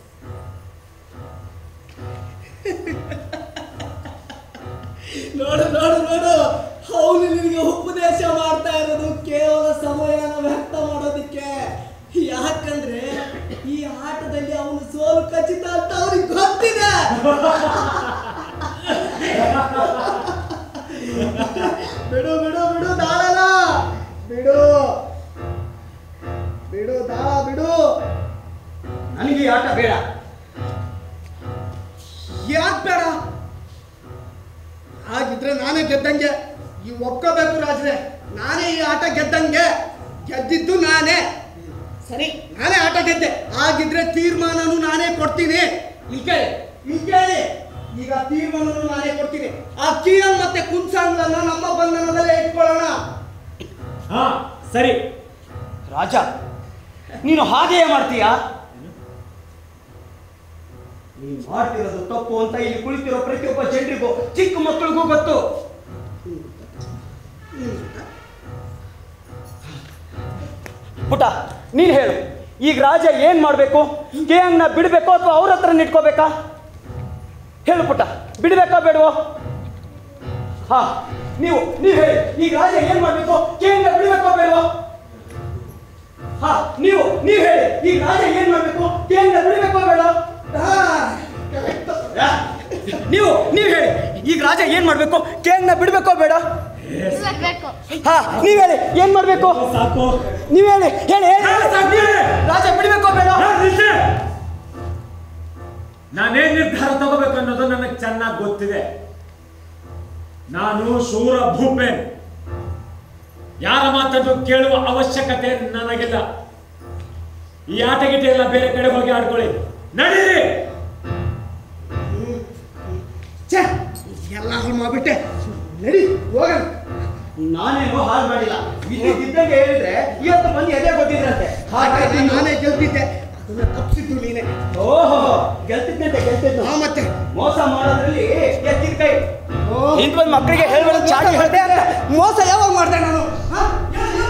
[SPEAKER 10] ನೋಡು ನೋಡು ನೋಡು ಅವನು ನಿನಗೆ ಉಪದೇಶ ಮಾಡ್ತಾ ಇರೋದು ಕೇವಲ ಸಮಯನ ವ್ಯಕ್ತ ಮಾಡೋದಕ್ಕೆ ಯಾಕಂದ್ರೆ ಈ ಆಟದಲ್ಲಿ ಅವನು ಸೋಲು ಖಚಿತ ಅಂತ ಅವ್ರಿಗೆ ಗೊತ್ತಿದೆ ಬಿಡು ಬಿಡು ಬಿಡು ದಾಳನ ಬಿಡು ಬಿಡು ದಾಳ ಬಿಡು
[SPEAKER 3] ನನಗೆ ಈ ಆಟ ಬೇಡ
[SPEAKER 10] ಯಾಕೆ ಬೇಡ ಹಾಗಿದ್ರೆ ನಾನೇ ಗೆದ್ದಂಗೆ ಈ ಒಪ್ಕೋಬೇಕು ರಾಜ್ರೆ ನಾನೇ ಈ ಆಟ ಗೆದ್ದಂಗೆ ಗೆದ್ದಿದ್ದು ನಾನೇ ಸರಿ ನಾನೇ ಆಟ ಗೆದ್ದೆ ಹಾಗಿದ್ರೆ ತೀರ್ಮಾನನು ನಾನೇ ಕೊಡ್ತೀನಿ ಇಲ್ಲಿ ಕೇಳಿ ಇಲ್ಲಿ ಕೇಳಿ ಈಗ ತೀರ್ಮಾನನು ನಾನೇ ಕೊಡ್ತೀನಿ ಆ ಕಿಯಲ್ ಮತ್ತೆ ಕುನ್ಸಾಂಗ್ಲನ್ನ ನಮ್ಮ ಬಂಧನದಲ್ಲೇ ಇಟ್ಕೊಳ್ಳೋಣ
[SPEAKER 6] ಹಾ ಸರಿ
[SPEAKER 3] ರಾಜ ನೀನು ಹಾಗೆಯೇ ಮಾಡ್ತೀಯಾ ನೀನು ಮಾಡ್ತಿರೋದು ತಪ್ಪು ಅಂತ ಇಲ್ಲಿ ಕುಳಿತಿರೋ ಪ್ರತಿಯೊಬ್ಬ ಜನರಿಗೂ ಚಿಕ್ಕ ಮಕ್ಕಳಿಗೂ ಗೊತ್ತು ಪುಟ ನೀನ್ ಹೇಳು ಈಗ ರಾಜ ಏನ್ ಮಾಡ್ಬೇಕು ಕೇಂಗ್ನ ಬಿಡ್ಬೇಕೋ ಅಥವಾ ಅವ್ರ ಹತ್ರ ನಿಟ್ಕೋಬೇಕಾ ಹೇಳು ಪುಟ ಬಿಡ್ಬೇಕಾ ಬೇಡವೋ ಹಾ ನೀವು ನೀವು ಹೇಳಿ ಈಗ ರಾಜ ಏನ್ ಮಾಡ್ಬೇಕು ಕೇಂದ್ರ ಬಿಡ್ಬೇಕೋ ಬೇಡವೋ ಹಾ ನೀವು ನೀವು ಹೇಳಿ ಈಗ ರಾಜ ಏನ್ ಮಾಡ್ಬೇಕು ಕೇಂದ್ರ ಬಿಡ್ಬೇಕೋ ಬೇಡ ನೀವು ನೀವು ಹೇಳಿ ಈಗ ರಾಜ ಏನ್ ಮಾಡ್ಬೇಕು ಕೇಂದ್ರ ಬಿಡ್ಬೇಕೋ ಬೇಡ ಹಾ ನೀವ್ ಹೇಳಿ ಏನ್ ಮಾಡ್ಬೇಕು
[SPEAKER 6] ಸಾಕು
[SPEAKER 3] ನೀವ್ ಹೇಳಿ ಹೇಳಿ ಹೇಳಿ
[SPEAKER 6] ಹೇಳಿ, ಸಾಕು, ಹೇಳಿ.
[SPEAKER 3] ರಾಜ ಬಿಡ್ಬೇಕೋ ಬೇಡ
[SPEAKER 6] ಹಾ, ನಿಲ್ಸಿ. ನಾನೇನ್ ನಿರ್ಧಾರ ತಗೋಬೇಕು ಅನ್ನೋದು ನನಗೆ ಚೆನ್ನಾಗಿ ಗೊತ್ತಿದೆ ನಾನು ಶೂರ ಭೂಪೇನ್ ಯಾರ ಮಾತನ್ನು ಕೇಳುವ ಅವಶ್ಯಕತೆ ನನಗಿಲ್ಲ ಈ ಆಟ ಗೀಟ ಎಲ್ಲ ಬೇರೆ ಕಡೆ ಹೋಗಿ ಆಡ್ಕೊಳ್ಳಿ ನಡೀರಿ
[SPEAKER 10] ಛೇ ಎಲ್ಲ ಹಾಳು ಮಾಡ್ಬಿಟ್ಟೆ ನಡಿ ಹೋಗೋಣ
[SPEAKER 3] ನಾನೇನು ಹಾಳು ಮಾಡಿಲ್ಲ ಇದ್ದಂಗೆ ಹೇಳಿದ್ರೆ ಇವತ್ತು ಬಂದು ಎದೆ ಗೊತ್ತಿದ್ರಂತೆ
[SPEAKER 10] ಹಾಗಾಗಿ ನಾನೇ ಗೆಲ್ತಿದ್ದೆ ಅದನ್ನ ತಪ್ಪಿಸಿದ್ದು ನೀನೆ
[SPEAKER 3] ಓಹೋ ಗೆಲ್ತಿದ್ದಂತೆ ಗೆಲ್ತಿದ್ದು
[SPEAKER 10] ಹಾ ಮತ್ತೆ
[SPEAKER 3] ಮೋಸ ಮಾಡೋದ್ರಲ್ಲಿ ಎತ್ತಿದ ಕೈ
[SPEAKER 10] ಓ,
[SPEAKER 3] ಇಂದ್ ಬಂದ್ ಮಕ್ಕಳಿಗೆ ಹೇಳ್ಬೇಡ ಚಾಡಿ ಹೇಳ್ದೆ ಅಂತ
[SPEAKER 10] ಮೋಸ ಯಾವಾಗ ಮಾಡ್ದೆ ನಾನು ಹಾ? ಹೇಳು, ಹೇಳು.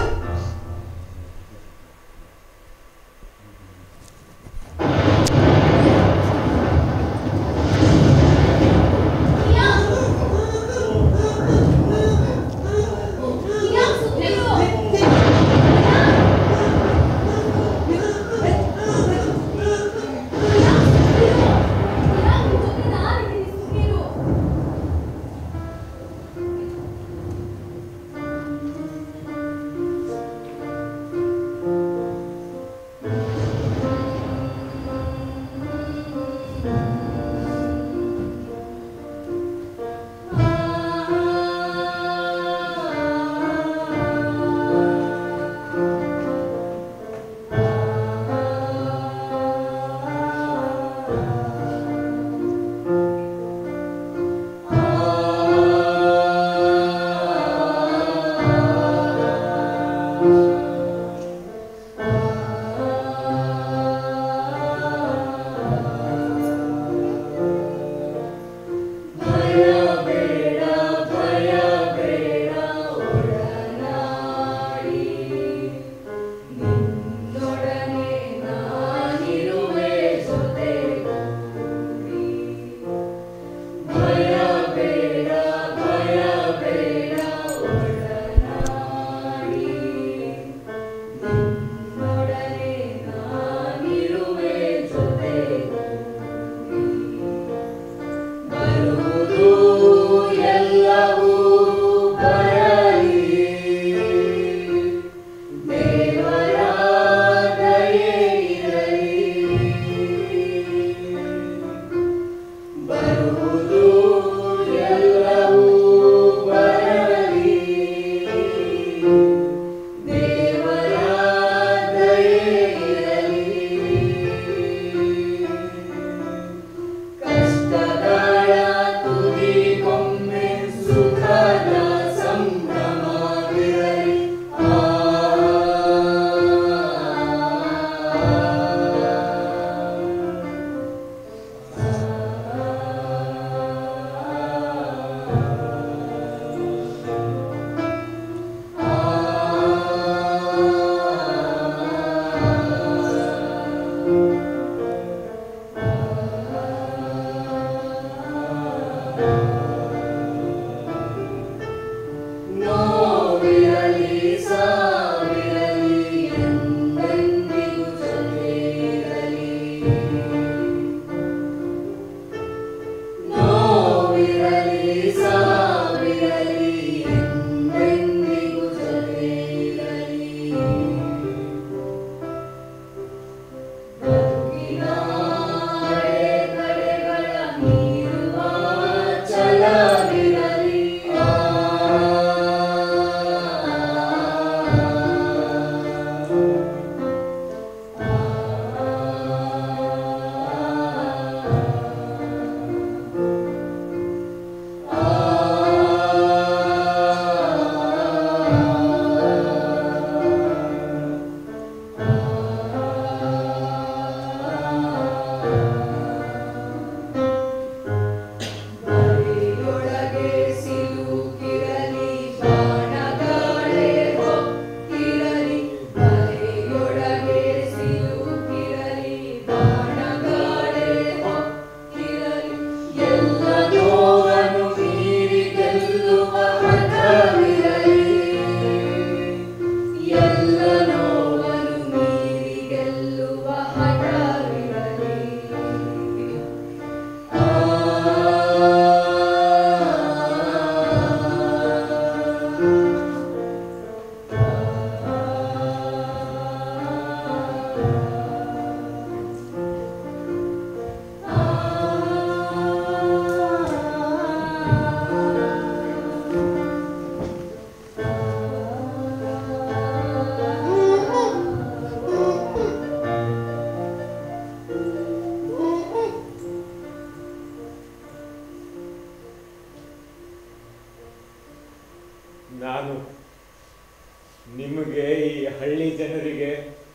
[SPEAKER 6] ನಿಮಗೆ ಈ ಹಳ್ಳಿ ಜನರಿಗೆ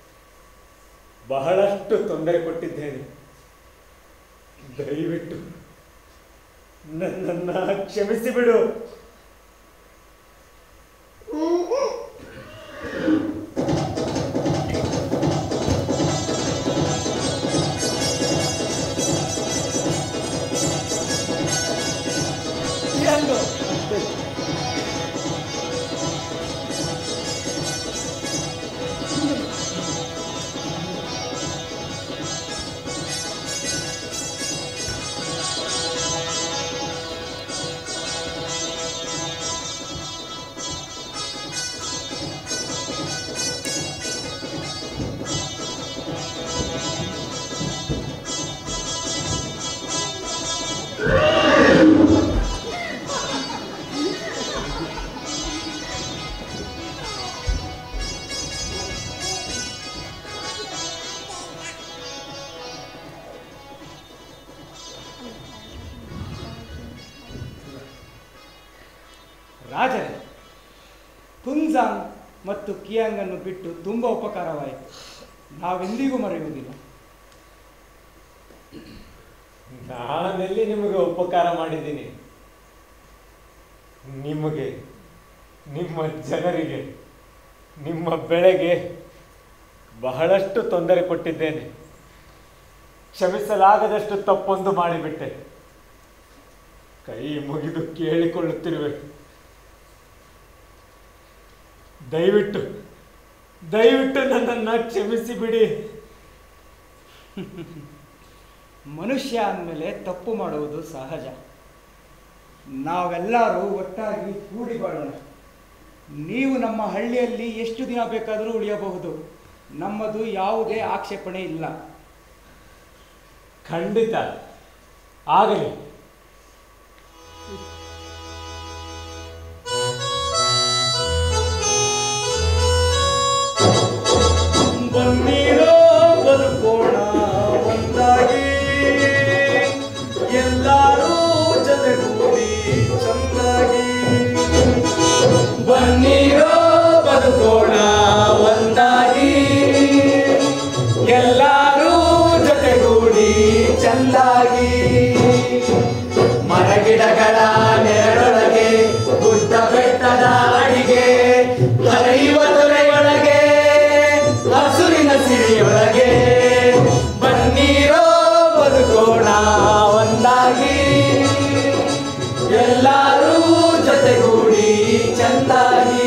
[SPEAKER 6] ಬಹಳಷ್ಟು ತೊಂದರೆ ಕೊಟ್ಟಿದ್ದೇನೆ ದಯವಿಟ್ಟು ನನ್ನನ್ನ ಕ್ಷಮಿಸಿ ಬಿಡು
[SPEAKER 2] ರಾಜರೇ ಕುಂಜಾಂಗ್ ಮತ್ತು ಕಿಯಾಂಗನ್ನು ಬಿಟ್ಟು ತುಂಬ ಉಪಕಾರವಾಯಿತು ನಾವೆಂದಿಗೂ ಮರೆಯುವುದಿಲ್ಲ
[SPEAKER 6] ನಾನೆಲ್ಲಿ ನಿಮಗೆ ಉಪಕಾರ ಮಾಡಿದ್ದೀನಿ ನಿಮಗೆ ನಿಮ್ಮ ಜನರಿಗೆ ನಿಮ್ಮ ಬೆಳೆಗೆ ಬಹಳಷ್ಟು ತೊಂದರೆ ಕೊಟ್ಟಿದ್ದೇನೆ ಕ್ಷಮಿಸಲಾಗದಷ್ಟು ತಪ್ಪೊಂದು ಮಾಡಿಬಿಟ್ಟೆ ಕೈ ಮುಗಿದು ಕೇಳಿಕೊಳ್ಳುತ್ತಿರುವೆ ದಯವಿಟ್ಟು ದಯವಿಟ್ಟು ನನ್ನನ್ನು ಕ್ಷಮಿಸಿ ಬಿಡಿ
[SPEAKER 2] ಮನುಷ್ಯ ಅಂದಮೇಲೆ ತಪ್ಪು ಮಾಡುವುದು ಸಹಜ ನಾವೆಲ್ಲರೂ ಒಟ್ಟಾಗಿ ಕೂಡಿ ಬಾಳೋಣ ನೀವು ನಮ್ಮ ಹಳ್ಳಿಯಲ್ಲಿ ಎಷ್ಟು ದಿನ ಬೇಕಾದರೂ ಉಳಿಯಬಹುದು ನಮ್ಮದು ಯಾವುದೇ ಆಕ್ಷೇಪಣೆ ಇಲ್ಲ
[SPEAKER 6] ಖಂಡಿತ ಆಗಲಿ
[SPEAKER 1] ಬನ್ನಿರೋ ಬದುಕೋಣ ಒಂದಾಗಿ ಎಲ್ಲರೂ ಜೊತೆಗೂಡಿ ಚಂದಾಗಿ ಬನ್ನಿರೋ ಬದುಕೋಣ ಒಂದಾಗಿ ಎಲ್ಲರೂ ಜೊತೆಗೂಡಿ ಚಂದಾಗಿ ಮರಗಿಡಗಳ ನೆರಳೊಳಗೆ ಗುಡ್ಡ ಬೆಟ್ಟದ ಅಡಿಗೆ ಹರಿಯುವ ತೊರೆಯೊಳಗೆ ಹಸುರಿನ ಸಿರಿಯೊಳಗೆ ಬನ್ನೀರೋ ಬದುಕೋಣ ಒಂದಾಗಿ ಎಲ್ಲರೂ ಜೊತೆಗೂಡಿ ಚಂದಾಗಿ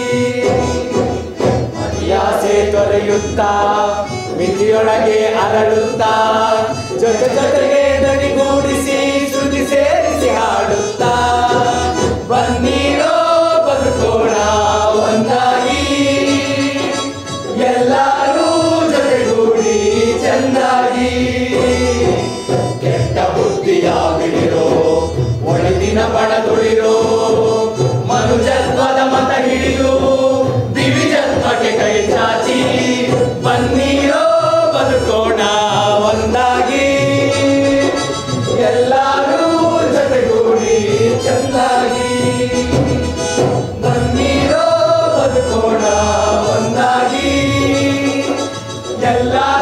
[SPEAKER 1] ಅತಿಯಾಸೆ ತೊರೆಯುತ್ತಾ ಮಿತಿಯೊಳಗೆ ಅರಳುತ್ತಾ ಜೊತೆ ಜೊತೆಗೆ ದನಿಗೂಡಿಸಿ ಶ್ರುತಿ ಸೇರಿಸಿ ಹಾಡುತ್ತಾ ಬನ್ನೀರೋ ಬದುಕೋಣ ಒಂದಾಗಿ ಎಲ್ಲರೂ ಜೊತೆಗೂಡಿ ಚೆಂದಾಗಿ ಕೆಟ್ಟ ಬುದ್ಧಿಯ ಬಿಡಿರೋ ಒಳಗಿನ ಬಣ ತುಳಿರೋ ಮನುಜತ್ವದ ಮತ ಹಿಡಿದು ದಿವಿಜತ್ವಕ್ಕೆ ಕೈ ಚಾಚಿ ಬನ್ನೀರೋ ಬದುಕೋಣ ಒಂದಾಗಿ ಎಲ್ಲರೂ ಜೊತೆಗೂಡಿ ಚೆಂದಾಗಿ ಬನ್ನೀರೋ ಬದುಕೋಣ ಒಂದಾಗಿ ಎಲ್ಲ